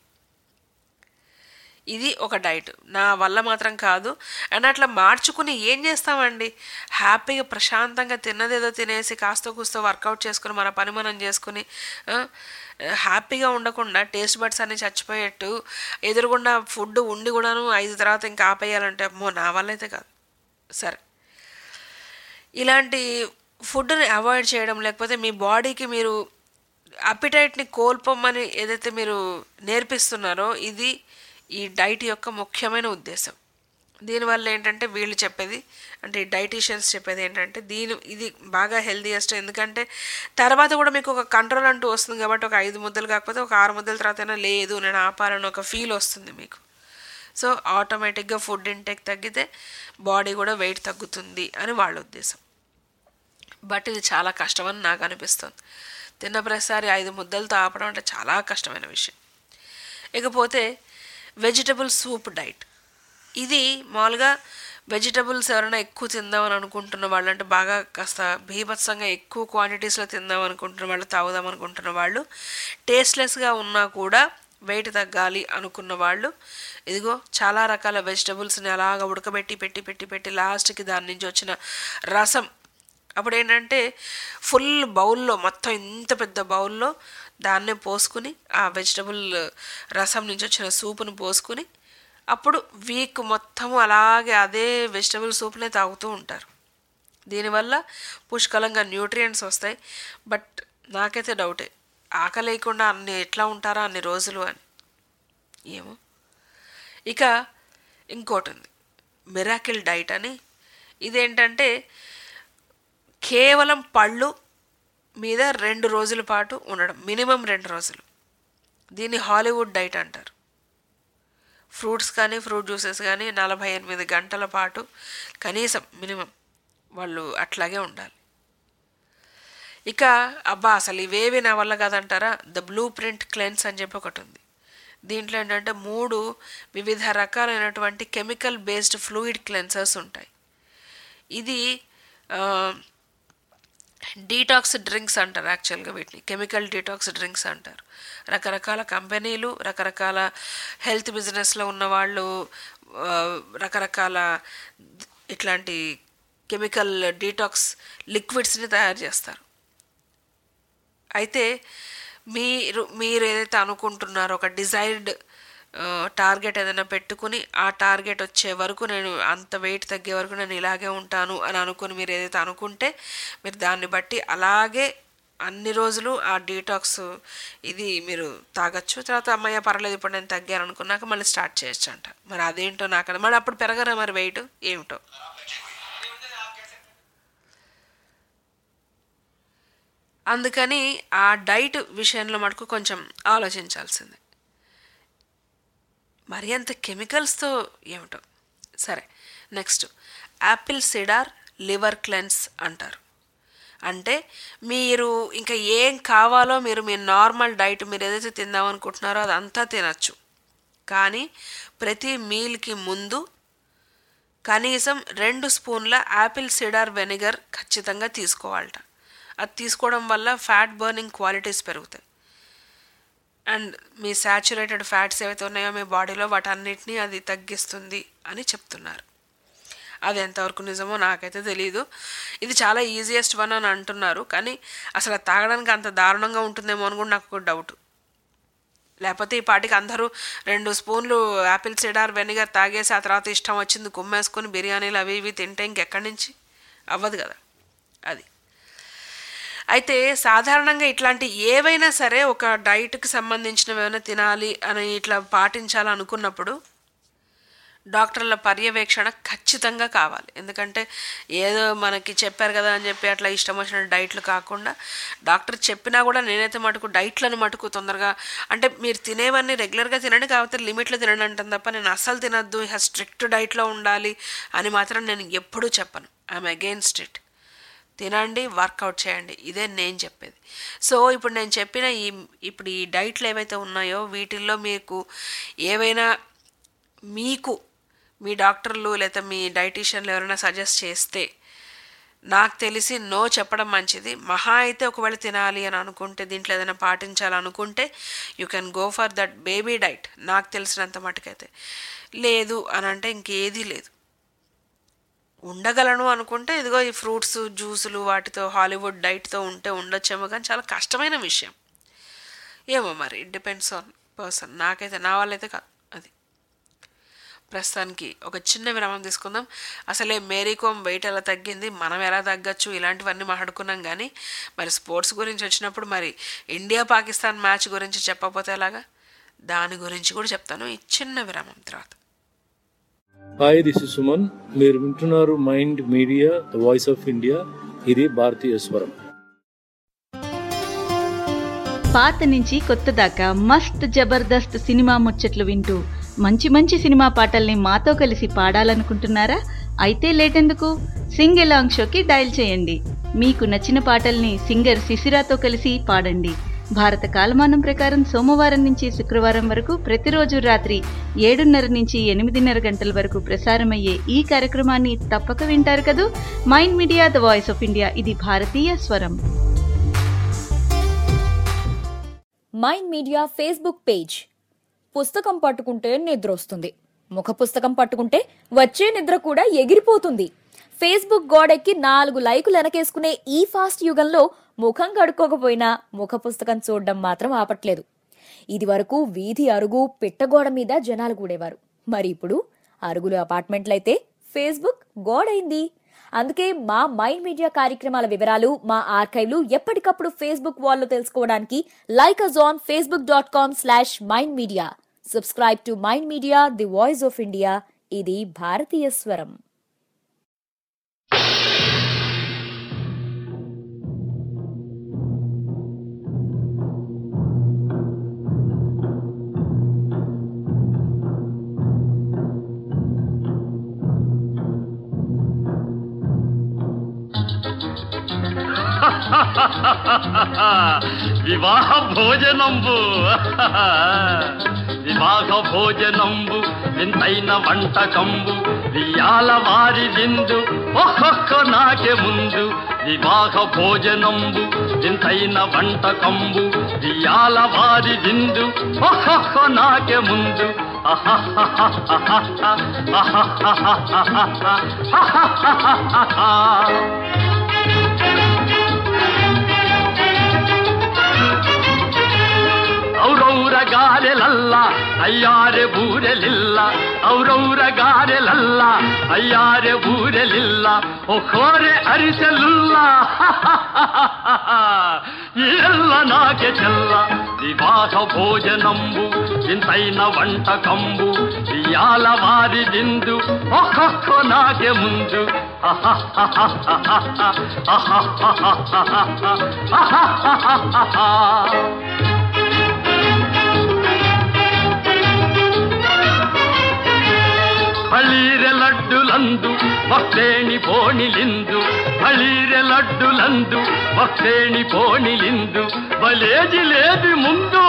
[SPEAKER 5] ఇది ఒక డైట్ నా వల్ల మాత్రం కాదు అండ్ అట్లా మార్చుకుని ఏం చేస్తామండి హ్యాపీగా ప్రశాంతంగా తిన్నదేదో తినేసి కాస్త కూస్తో వర్కౌట్ చేసుకుని మన పని మనం చేసుకుని ఆ, హ్యాపీగా ఉండకుండా టేస్ట్ బడ్స్ అన్ని చచ్చిపోయేట్టు ఎదురుగుండా ఫుడ్ ఉండి కూడాను ఐదు తర్వాత ఇంకా ఆపేయాలంటే అమ్మో నా వల్ల అయితే కాదు సరే ఇలాంటి ఫుడ్ని అవాయిడ్ చేయడం లేకపోతే మీ బాడీకి మీరు అపిటైట్ని కోల్పోమని ఏదైతే మీరు నేర్పిస్తున్నారో ఇది ఈ డైట్ యొక్క ముఖ్యమైన ఉద్దేశం దీనివల్ల ఏంటంటే వీళ్ళు చెప్పేది అంటే ఈ డైటీషియన్స్ చెప్పేది ఏంటంటే దీని ఇది బాగా హెల్దీయెస్ట్ ఎందుకంటే తర్వాత కూడా మీకు ఒక కంట్రోల్ అంటూ వస్తుంది కాబట్టి ఒక ఐదు ముద్దలు కాకపోతే ఒక ఆరు ముద్దల తర్వాతైనా లేదు నేను ఆపాలని ఒక ఫీల్ వస్తుంది మీకు సో ఆటోమేటిక్గా ఫుడ్ ఇంటేక్ తగ్గితే బాడీ కూడా వెయిట్ తగ్గుతుంది అని వాళ్ళ ఉద్దేశం బట్ ఇది చాలా కష్టమని నాకు అనిపిస్తుంది తిన్న ప్రతిసారి ఐదు ముద్దలతో ఆపడం అంటే చాలా కష్టమైన విషయం ఇకపోతే వెజిటబుల్ సూప్ డైట్ ఇది మామూలుగా వెజిటబుల్స్ ఎవరైనా ఎక్కువ తిందామని అనుకుంటున్న వాళ్ళు అంటే బాగా కాస్త బీభత్సంగా ఎక్కువ క్వాంటిటీస్లో తిందాం అనుకుంటున్న వాళ్ళు తాగుదాం అనుకుంటున్న వాళ్ళు టేస్ట్లెస్గా ఉన్నా కూడా వెయిట్ తగ్గాలి అనుకున్న వాళ్ళు ఇదిగో చాలా రకాల వెజిటబుల్స్ని అలాగ ఉడకబెట్టి పెట్టి పెట్టి పెట్టి లాస్ట్కి దాని నుంచి వచ్చిన రసం అప్పుడు ఏంటంటే ఫుల్ బౌల్లో మొత్తం ఇంత పెద్ద బౌల్లో దాన్నే పోసుకుని ఆ వెజిటబుల్ రసం నుంచి వచ్చిన సూపును పోసుకుని అప్పుడు వీక్ మొత్తము అలాగే అదే వెజిటబుల్ సూప్నే తాగుతూ ఉంటారు దీనివల్ల పుష్కలంగా న్యూట్రియంట్స్ వస్తాయి బట్ నాకైతే డౌటే ఆకలి లేకుండా అన్ని ఎట్లా ఉంటారా అన్ని రోజులు అని ఏమో ఇక ఇంకోటి ఉంది మిరాకిల్ డైట్ అని ఇదేంటంటే కేవలం పళ్ళు మీద రెండు రోజుల పాటు ఉండడం మినిమం రెండు రోజులు దీన్ని హాలీవుడ్ డైట్ అంటారు ఫ్రూట్స్ కానీ ఫ్రూట్ జ్యూసెస్ కానీ నలభై ఎనిమిది గంటల పాటు కనీసం మినిమం వాళ్ళు అట్లాగే ఉండాలి ఇక అబ్బా అసలు ఇవేవి నా వల్ల కాదంటారా ద బ్లూ ప్రింట్ క్లెన్స్ అని చెప్పి ఒకటి ఉంది దీంట్లో ఏంటంటే మూడు వివిధ రకాలైనటువంటి కెమికల్ బేస్డ్ ఫ్లూయిడ్ క్లెన్సర్స్ ఉంటాయి ఇది డీటాక్స్ డ్రింక్స్ అంటారు యాక్చువల్గా వీటిని కెమికల్ డీటాక్స్ డ్రింక్స్ అంటారు రకరకాల కంపెనీలు రకరకాల హెల్త్ బిజినెస్లో ఉన్న వాళ్ళు ఆ, రకరకాల ఇట్లాంటి కెమికల్ డీటాక్స్ లిక్విడ్స్ని తయారు చేస్తారు అయితే మీరు మీరు ఏదైతే అనుకుంటున్నారో ఒక డిజైర్డ్ టార్గెట్ ఏదైనా పెట్టుకుని ఆ టార్గెట్ వచ్చే వరకు నేను అంత వెయిట్ తగ్గే వరకు నేను ఇలాగే ఉంటాను అని అనుకుని మీరు ఏదైతే అనుకుంటే మీరు దాన్ని బట్టి అలాగే అన్ని రోజులు ఆ డీటాక్స్ ఇది మీరు తాగొచ్చు తర్వాత అమ్మయ్య పర్లేదు ఇప్పుడు నేను తగ్గాను అనుకున్నాక మళ్ళీ స్టార్ట్ చేయొచ్చు అంట మరి అదేంటో నాకు మరి అప్పుడు పెరగరా మరి వెయిట్ ఏమిటో అందుకని ఆ డైట్ విషయంలో మటుకు కొంచెం ఆలోచించాల్సిందే మరి అంత కెమికల్స్తో ఏమిటో సరే next apple cider liver cleanse అంటారు అంటే మీరు ఇంకా ఏం కావాలో మీరు మీ నార్మల్ డైట్ మీరు ఏదైతే తిందాం అనుకుంటున్నారో అదంతా తినచ్చు కానీ ప్రతి మీల్కి ముందు కనీసం రెండు స్పూన్ల యాపిల్ సిడార్ వెనిగర్ ఖచ్చితంగా తీసుకోవాలట అది తీసుకోవడం వల్ల ఫ్యాట్ బర్నింగ్ క్వాలిటీస్ పెరుగుతాయి అండ్ మీ శాచురేటెడ్ ఫ్యాట్స్ ఏవైతే ఉన్నాయో మీ బాడీలో వాటన్నిటిని అది తగ్గిస్తుంది అని చెప్తున్నారు అది ఎంతవరకు నిజమో నాకైతే తెలియదు ఇది చాలా ఈజియెస్ట్ వన్ అని అంటున్నారు కానీ అసలు అది తాగడానికి అంత దారుణంగా ఉంటుందేమో అని కూడా నాకు ఒక డౌట్ లేకపోతే ఈ పాటికి అందరూ రెండు స్పూన్లు యాపిల్ సిడార్ వెనిగర్ తాగేసి ఆ తర్వాత ఇష్టం వచ్చింది కుమ్మేసుకొని బిర్యానీలు అవి ఇవి తింటే ఇంకెక్కడి నుంచి అవ్వదు కదా అది అయితే సాధారణంగా ఇట్లాంటి ఏవైనా సరే ఒక డైట్కి సంబంధించినవి ఏమైనా తినాలి అని ఇట్లా పాటించాలనుకున్నప్పుడు డాక్టర్ల పర్యవేక్షణ ఖచ్చితంగా కావాలి ఎందుకంటే ఏదో మనకి చెప్పారు కదా అని చెప్పి అట్లా ఇష్టం వచ్చిన డైట్లు కాకుండా డాక్టర్ చెప్పినా కూడా నేనైతే మటుకు డైట్లను మటుకు తొందరగా అంటే మీరు తినేవన్నీ రెగ్యులర్గా తినండి కాకపోతే లిమిట్లో తినండి అంటాను తప్ప నేను అస్సలు తినద్దు ఇక స్ట్రిక్ట్ డైట్లో ఉండాలి అని మాత్రం నేను ఎప్పుడూ చెప్పను ఐఎమ్ అగెయిన్స్ట్ ఇట్ తినండి వర్కౌట్ చేయండి ఇదే నేను చెప్పేది సో ఇప్పుడు నేను చెప్పిన ఈ ఇప్పుడు ఈ డైట్లు ఏవైతే ఉన్నాయో వీటిల్లో మీకు ఏవైనా మీకు మీ డాక్టర్లు లేదా మీ డైటీషియన్లు ఎవరైనా సజెస్ట్ చేస్తే నాకు తెలిసి నో చెప్పడం మంచిది మహా అయితే ఒకవేళ తినాలి అని అనుకుంటే దీంట్లో ఏదైనా పాటించాలనుకుంటే you can go for that baby diet నాకు తెలిసినంత మటుకైతే లేదు అని అంటే ఇంకేదీ లేదు ఉండగలను అనుకుంటే ఇదిగో ఈ ఫ్రూట్స్ జ్యూసులు వాటితో హాలీవుడ్ డైట్తో ఉంటే ఉండొచ్చేమో కానీ చాలా కష్టమైన విషయం ఏమో మరి ఇట్ డిపెండ్స్ ఆన్ పర్సన్ నాకైతే నా వాళ్ళైతే కాదు అది ప్రస్తుతానికి ఒక చిన్న విరామం తీసుకుందాం అసలే మేరీ కోమ్ వెయిట్ ఎలా తగ్గింది మనం ఎలా తగ్గచ్చు ఇలాంటివన్నీ మాట్లాడుకున్నాం కానీ మరి స్పోర్ట్స్ గురించి వచ్చినప్పుడు మరి ఇండియా పాకిస్తాన్ మ్యాచ్ గురించి చెప్పకపోతే ఎలాగా దాని గురించి కూడా చెప్తాను ఈ చిన్న విరామం తర్వాత
[SPEAKER 13] హాయ్ దిస్ ఇస్ సుమన్ మీరు వింటున్నారు mind media the voice of India ఇది భారతీయ స్వరం
[SPEAKER 7] పాత నుంచి కొత్త దాకా మస్త్ జబర్దస్త్ సినిమా ముచ్చట్లు వింటూ మంచి మంచి సినిమా పాటల్ని మాతో కలిసి పాడాలనుకుంటున్నారా అయితే లేటెందుకు సింగ్ ఎలాంగ్ షోకి డయల్ చేయండి మీకు నచ్చిన పాటల్ని సింగర్ శిశిరాతో కలిసి పాడండి భారత కాలమానం ప్రకారం సోమవారం నుంచి శుక్రవారం వరకు ప్రతిరోజు రాత్రి ఏడున్నర నుంచి ఎనిమిదిన్నర గంటల వరకు ప్రసారమయ్యే ఈ కార్యక్రమాన్ని తప్పక వింటారు కదూ Mind media the voice of India ఇది భారతీయ స్వరం
[SPEAKER 8] మైండ్ మీడియా ఫేస్బుక్ పేజ్ పుస్తకం పట్టుకుంటే నిద్ర వస్తుంది ముఖ పుస్తకం పట్టుకుంటే వచ్చే నిద్ర కూడా ఎగిరిపోతుంది ఫేస్బుక్ గోడెక్కి నాలుగు లైకులు వెనకేసుకునే ఈ ఫాస్ట్ యుగంలో ముఖం కడుక్కోకపోయినా ముఖ పుస్తకం చూడడం మాత్రం ఆపట్లేదు ఇది వరకు వీధి అరుగు పిట్టగోడ మీద జనాలు కూడేవారు మరి ఇప్పుడు అరుగులు అపార్ట్మెంట్లయితే ఫేస్బుక్ గోడైంది అందుకే మా మైండ్ మీడియా కార్యక్రమాల వివరాలు మా ఆర్కైవ్లు ఎప్పటికప్పుడు ఫేస్బుక్ వాల్లో తెలుసుకోవడానికి like us on Facebook dot com slash mind media subscribe to mind media the voice of India ఇది భారతీయ స్వరం
[SPEAKER 10] వివాహ భోజనంబు వివాహ భోజనంబు వింతైన వంటకంబు వియాల వారి విందు ఒక్కొక్క నాకే ముందు వివాహ భోజనంబు వింతైన వంటకంబు వియాల వారి విందు ఒక్కొక్క నాకే ముందు ಔರೌರ ಗಾರೆಲಲ್ಲ ಅಯ್ಯಾರೆ ಬೂರೆಲಿಲ್ಲ ಔರೌರ ಗಾರೆಲಲ್ಲ ಅಯ್ಯಾರೆ ಬೂರೆಲಿಲ್ಲ ಒಕ್ಕೋರೆ ಅರಿಸಲಿಲ್ಲ ಎಲ್ಲ ನಾಕೆ ಚೆಲ್ಲ ವಿವಾಹ ಭೋಜನಂಬು ಇಂತೈನ వంటకంబు ఇయాల వారి విందు ఒక్కొక్క నాకే ముందు పళ్ళీరె లడ్డులందు ಭಕ್ತೇಣಿ ಪೋಣಿಲಿಂದು ಬಳೀರೆ ಲಡ್ಡುలందు భక్తేణి పోణిలిందు బలేది లేదు ముందు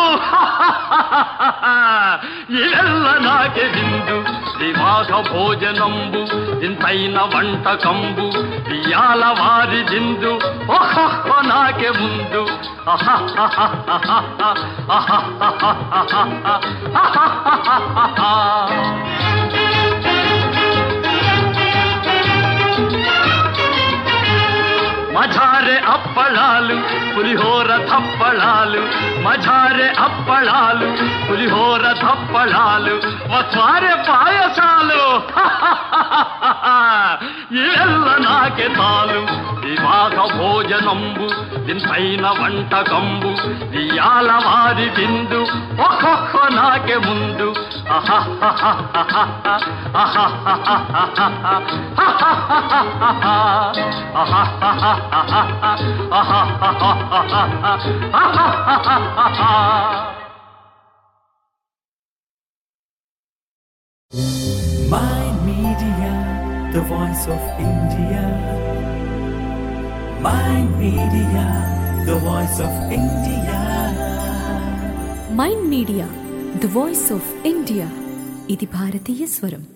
[SPEAKER 10] ఇదెల్ల నాకే విందు దివాస భోజనంబు ఇంతైన వంటకంబు ఇయాల వారి దిందు ఓహో నాకే ముందు మజారే అప్పళాలు పులిహోర తప్పళాలు మజారే అప్పళాలు పులిహోర తప్పళాలు మసారే పాయసాలు ఇవెల్ల నాకే తాలు వివాహ భోజనంబు ఇంతైన వంటకంబు ఇయాల వారి విందు ఒక్కొక్క నాకే ముందు
[SPEAKER 2] Mind Media, the voice of India. Mind Media, the voice of India.
[SPEAKER 3] Mind media the voice of India ఇది భారతీయ స్వరం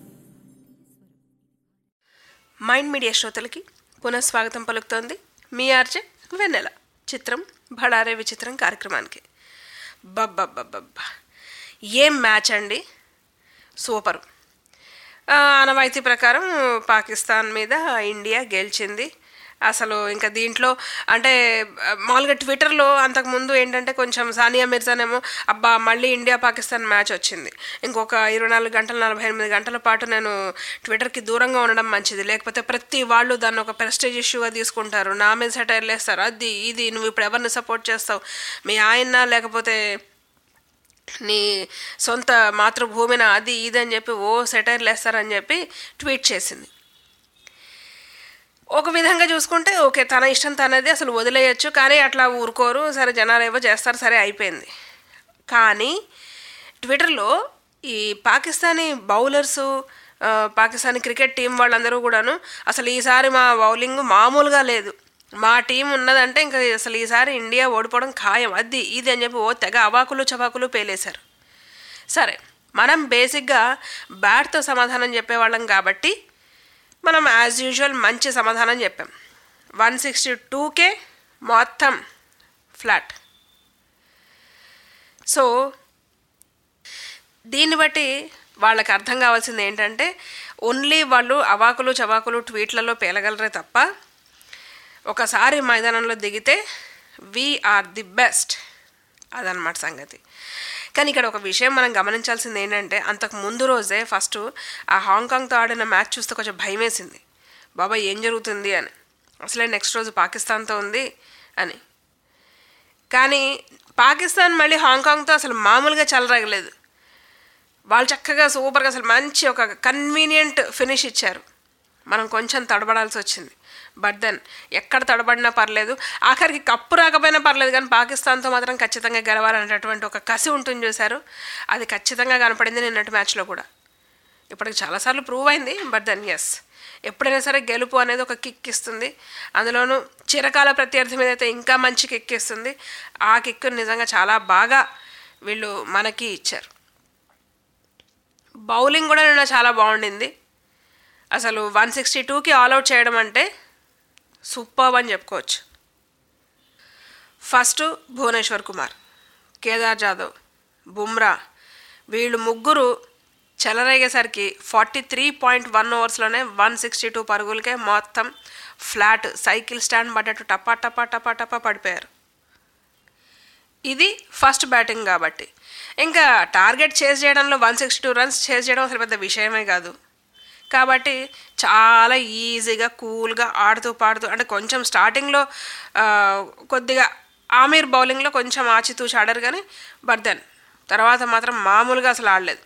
[SPEAKER 5] మైండ్ మీడియా శ్రోతలకి పునఃస్వాగతం పలుకుతోంది మీ ఆర్జే వెన్నెల చిత్రం భడారే విచిత్రం కార్యక్రమానికి బబ్బబ్బబ్బబ్బా ఏం మ్యాచ్ అండి సూపరు ఆ, ఆనవాయితీ ప్రకారం పాకిస్తాన్ మీద ఇండియా గెలిచింది అసలు ఇంకా దీంట్లో అంటే ఆ, మామూలుగా ట్విట్టర్లో అంతకుముందు ఏంటంటే కొంచెం సానియా మిర్జానేమో అబ్బా మళ్ళీ ఇండియా పాకిస్తాన్ మ్యాచ్ వచ్చింది ఇంకొక ఇరవై నాలుగు గంటలు నలభై ఎనిమిది గంటల పాటు నేను ట్విట్టర్కి దూరంగా ఉండడం మంచిది లేకపోతే ప్రతి వాళ్ళు దాన్ని ఒక ప్రెస్టేజ్ ఇష్యూగా తీసుకుంటారు నా మీద సెటైర్లు వేస్తారు అది ఇది నువ్వు ఇప్పుడు ఎవరిని సపోర్ట్ చేస్తావు మీ ఆయన లేకపోతే నీ సొంత మాతృభూమిన అది ఇది అని చెప్పి ఓ సెటైర్లు వేస్తారని చెప్పి ట్వీట్ చేసింది ఒక విధంగా చూసుకుంటే ఓకే తన ఇష్టం తనది అసలు వదిలేయచ్చు కానీ అట్లా ఊరుకోరు సరే జనాలు ఏవో చేస్తారు సరే అయిపోయింది కానీ ట్విట్టర్లో ఈ పాకిస్తానీ బౌలర్సు ఆ, పాకిస్తానీ క్రికెట్ టీం వాళ్ళందరూ కూడాను అసలు ఈసారి మా బౌలింగ్ మామూలుగా లేదు మా టీం ఉన్నదంటే ఇంకా అసలు ఈసారి ఇండియా ఓడిపోవడం ఖాయం అది ఇది అని చెప్పి ఓ తెగ అవాకులు చవాకులు పేలేశారు సరే మనం బేసిక్గా బ్యాట్తో సమాధానం చెప్పేవాళ్ళం కాబట్టి మనం యాజ్ యూజువల్ మంచి సమాధానం చెప్పాం వన్ సిక్స్టీ టూకే మొత్తం ఫ్లాట్ సో దీన్ని బట్టి వాళ్ళకి అర్థం కావాల్సింది ఏంటంటే ఓన్లీ వాళ్ళు అవాకులు చవాకులు ట్వీట్లలో పేలగలరే తప్ప ఒకసారి మైదానంలో దిగితే వి ఆర్ ది బెస్ట్ అదనమాట సంగతి కానీ ఇక్కడ ఒక విషయం మనం గమనించాల్సింది ఏంటంటే అంతకు ముందు రోజే ఫస్ట్ ఆ హాంకాంగ్తో ఆడిన మ్యాచ్ చూస్తే కొంచెం భయం వేసింది బాబా ఏం జరుగుతుంది అని అసలే నెక్స్ట్ రోజు పాకిస్తాన్తో ఉంది అని కానీ పాకిస్తాన్ మళ్ళీ హాంకాంగ్తో అసలు మామూలుగా చెలరగలేదు వాళ్ళు చక్కగా సూపర్గా అసలు మంచి ఒక కన్వీనియంట్ ఫినిష్ ఇచ్చారు మనం కొంచెం తడబడాల్సి వచ్చింది బట్ దెన్ ఎక్కడ తడబడినా పర్లేదు ఆఖరికి కప్పు రాకపోయినా పర్లేదు కానీ పాకిస్తాన్తో మాత్రం ఖచ్చితంగా గెలవాలనేటటువంటి ఒక కసి ఉంటుంది చూశారు అది ఖచ్చితంగా కనపడింది నిన్నటి మ్యాచ్లో కూడా ఇప్పటికి చాలాసార్లు ప్రూవ్ అయింది బట్ దెన్ ఎస్ ఎప్పుడైనా సరే గెలుపు అనేది ఒక కిక్ ఇస్తుంది అందులోనూ చిరకాల ప్రత్యర్థి మీద అయితే ఇంకా మంచి కిక్ ఇస్తుంది ఆ కిక్ నిజంగా చాలా బాగా వీళ్ళు మనకి ఇచ్చారు బౌలింగ్ కూడా నిన్న చాలా బాగుండింది అసలు వన్ సిక్స్టీ టూకి ఆల్అవుట్ చేయడం అంటే సూపర్ అని చెప్పుకోవచ్చు ఫస్ట్ భువనేశ్వర్ కుమార్ కేదార్ జాదవ్ బుమ్రా వీళ్ళు ముగ్గురు చెలరేగేసరికి ఫార్టీ త్రీ పాయింట్ వన్ ఓవర్స్లోనే వన్ సిక్స్టీ టూ పరుగులకే మొత్తం ఫ్లాట్ సైకిల్ స్టాండ్ పడ్డట్టు టపా టపా టపా టపా పడిపోయారు ఇది ఫస్ట్ బ్యాటింగ్ కాబట్టి ఇంకా టార్గెట్ చేజ్ చేయడంలో one sixty two runs chase చేయడం అసలు పెద్ద విషయమే కాదు కాబట్టి చాలా ఈజీగా కూల్గా ఆడుతూ పాడుతూ అంటే కొంచెం స్టార్టింగ్లో ఆ, కొద్దిగా ఆమీర్ బౌలింగ్లో కొంచెం ఆచితూచి ఆడారు కానీ బట్ దెన్ తర్వాత మాత్రం మామూలుగా అసలు ఆడలేదు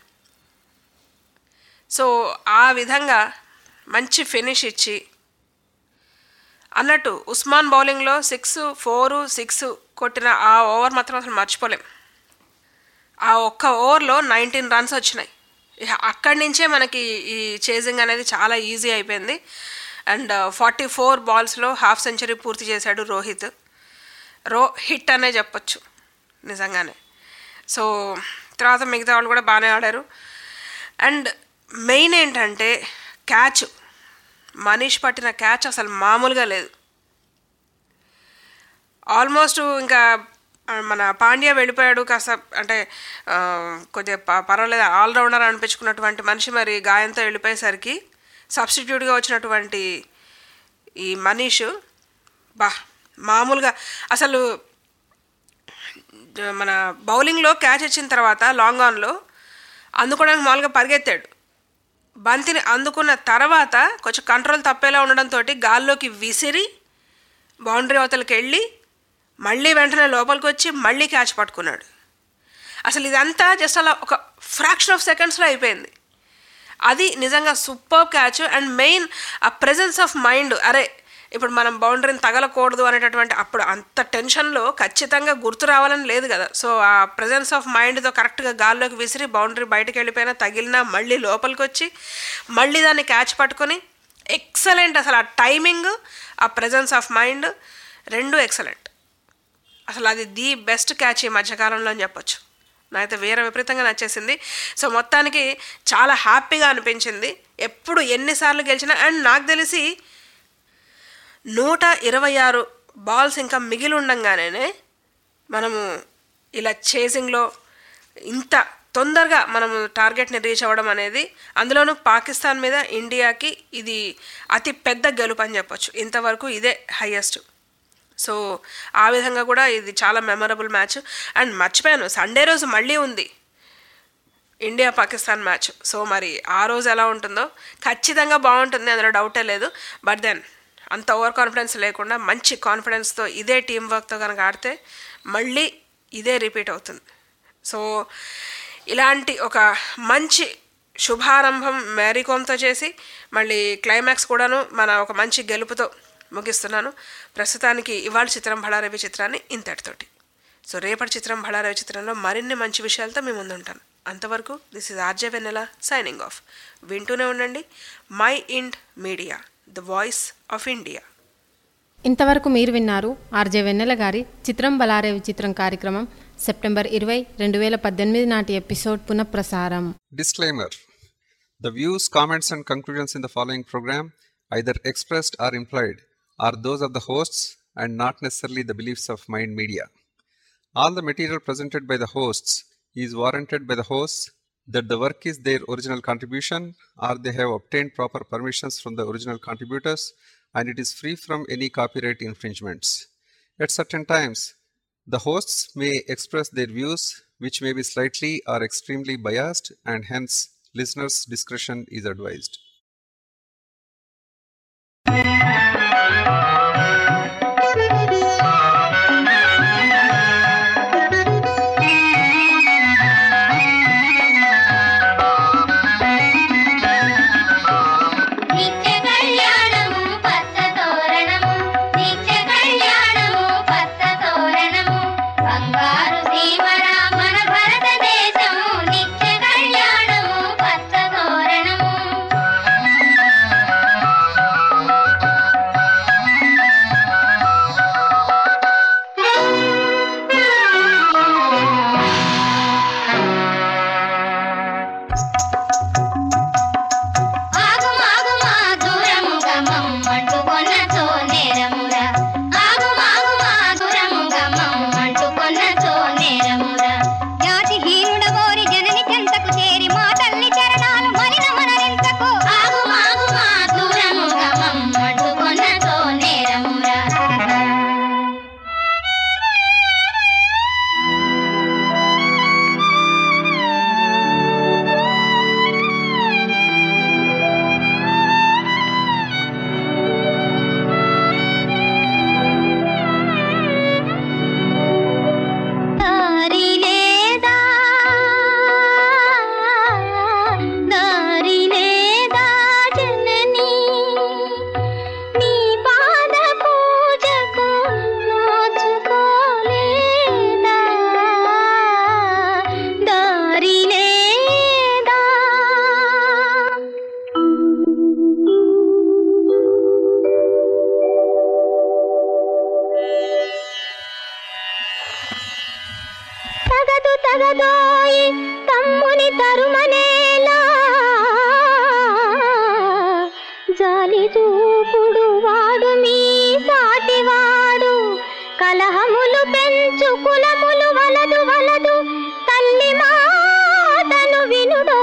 [SPEAKER 5] సో ఆ విధంగా మంచి ఫినిష్ ఇచ్చి అన్నట్టు ఉస్మాన్ బౌలింగ్లో సిక్స్ ఫోరు సిక్స్ కొట్టిన ఆ ఓవర్ మాత్రం అసలు మర్చిపోలేం ఆ ఒక్క ఓవర్లో నైన్టీన్ రన్స్ వచ్చినాయి ఇక అక్కడి నుంచే మనకి ఈ చేజింగ్ అనేది చాలా ఈజీ అయిపోయింది అండ్ ఫార్టీ ఫోర్ బాల్స్లో హాఫ్ సెంచరీ పూర్తి చేశాడు రోహిత్ రో హిట్ అనే చెప్పొచ్చు నిజంగానే సో తర్వాత మిగతా వాళ్ళు కూడా బాగానే ఆడారు అండ్ మెయిన్ ఏంటంటే క్యాచ్ మనీష్ పట్టిన క్యాచ్ అసలు మామూలుగా లేదు ఆల్మోస్ట్ ఇంకా ఆ, మన పాండ్యా వెళ్ళిపోయాడు కాస్త అంటే ఆ, కొద్దిగా ప- పర్వాలేదు ఆల్రౌండర్ అనిపించుకున్నటువంటి మనిషి మరి గాయంతో వెళ్ళిపోయేసరికి సబ్స్టిట్యూట్గా వచ్చినటువంటి ఈ మనీష్ బా మామూలుగా అసలు మన బౌలింగ్లో క్యాచ్ ఇచ్చిన తర్వాత లాంగ్ ఆన్లో అందుకోవడానికి మామూలుగా పరిగెత్తాడు బంతిని అందుకున్న తర్వాత కొంచెం కంట్రోల్ తప్పేలా ఉండడంతో గాల్లోకి విసిరి బౌండరీ అవతలకి వెళ్ళి మళ్ళీ వెంటనే లోపలికి వచ్చి మళ్ళీ క్యాచ్ పట్టుకున్నాడు అసలు ఇదంతా జస్ట్ అలా ఒక ఫ్రాక్షన్ ఆఫ్ సెకండ్స్లో అయిపోయింది అది నిజంగా సూపర్ క్యాచ్ అండ్ మెయిన్ ఆ ప్రెజెన్స్ ఆఫ్ మైండ్ అరే ఇప్పుడు మనం బౌండరీని తగలకూడదు అనేటటువంటి అప్పుడు అంత టెన్షన్లో ఖచ్చితంగా గుర్తు రావాలని లేదు కదా సో ఆ ప్రెజెన్స్ ఆఫ్ మైండ్తో కరెక్ట్గా గాల్లోకి విసిరి బౌండరీ బయటకు వెళ్ళిపోయినా తగిలినా మళ్ళీ లోపలికి వచ్చి మళ్ళీ దాన్ని క్యాచ్ పట్టుకొని ఎక్సలెంట్ అసలు ఆ టైమింగ్ ఆ ప్రెజెన్స్ ఆఫ్ మైండ్ రెండు ఎక్సలెంట్ అసలు అది ది బెస్ట్ క్యాచ్ ఈ మధ్యకాలంలో అని చెప్పొచ్చు నాకైతే వేరే విపరీతంగా నచ్చేసింది సో మొత్తానికి చాలా హ్యాపీగా అనిపించింది ఎప్పుడు ఎన్నిసార్లు గెలిచినా అండ్ నాకు తెలిసి నూట ఇరవై ఆరు బాల్స్ ఇంకా మిగిలి ఉండంగానే మనము ఇలా చేసింగ్లో ఇంత తొందరగా మనము టార్గెట్ని రీచ్ అవ్వడం అనేది అందులోనూ పాకిస్తాన్ మీద ఇండియాకి ఇది అతి పెద్ద గెలుపు అని చెప్పొచ్చు ఇంతవరకు ఇదే హయ్యెస్ట్ సో ఆ విధంగా కూడా ఇది చాలా మెమరబుల్ మ్యాచ్ అండ్ మర్చిపోయాను సండే రోజు మళ్ళీ ఉంది ఇండియా పాకిస్తాన్ మ్యాచ్ సో మరి ఆ రోజు ఎలా ఉంటుందో ఖచ్చితంగా బాగుంటుంది అందులో డౌటే లేదు బట్ దెన్ అంత ఓవర్ కాన్ఫిడెన్స్ లేకుండా మంచి కాన్ఫిడెన్స్తో ఇదే టీం వర్క్తో కనుక ఆడితే మళ్ళీ ఇదే రిపీట్ అవుతుంది సో ఇలాంటి ఒక మంచి శుభారంభం మ్యారీకోమ్తో చేసి మళ్ళీ క్లైమాక్స్ కూడాను మన ఒక మంచి గెలుపుతో ముగిస్తున్నాను ప్రస్తుతానికి ఇవాళ చిత్రం భళారవి చిత్రాన్ని ఇంతటితోటి సో రేపటి చిత్రం భళారవి చిత్రంలో మరిన్ని మంచి విషయాలతో మీ ముందు ఉంటాను అంతవరకు this is RJ Vennela signing off వింటూనే ఉండండి Mind Media the voice of India
[SPEAKER 4] ఇంతవరకు మీరు విన్నారు ఆర్జే వెన్నెల గారి చిత్రం బలారే విచిత్రం కార్యక్రమం సెప్టెంబర్ ఇరవై రెండు వేల పద్దెనిమిది నాటి ఎపిసోడ్ పునఃప్రసారం
[SPEAKER 14] Disclaimer The views, comments, and conclusions in the following program, either expressed or implied, are those of the hosts and not necessarily the beliefs of Mind Media. All the material presented by the hosts is warranted by the hosts that the work is their original contribution or they have obtained proper permissions from the original contributors and it is free from any copyright infringements. At certain times, the hosts may express their views, which may be slightly or extremely biased, and hence listeners' discretion is advised.
[SPEAKER 9] నిత్య కళ్యాణము పచ్చ తోరణము నిత్య కళ్యాణము పచ్చ తోరణము బంగారు సీమరా మన భారతదేశము నిత్య కళ్యాణము పచ్చ తోరణము జరగదోయి తమ్ముని తరుమనేలా జాలి చూపుడు వాడు మీ సాటివాడు కలహములు పెంచు కులములు వలదు వలదు తల్లి మాటను వినుడో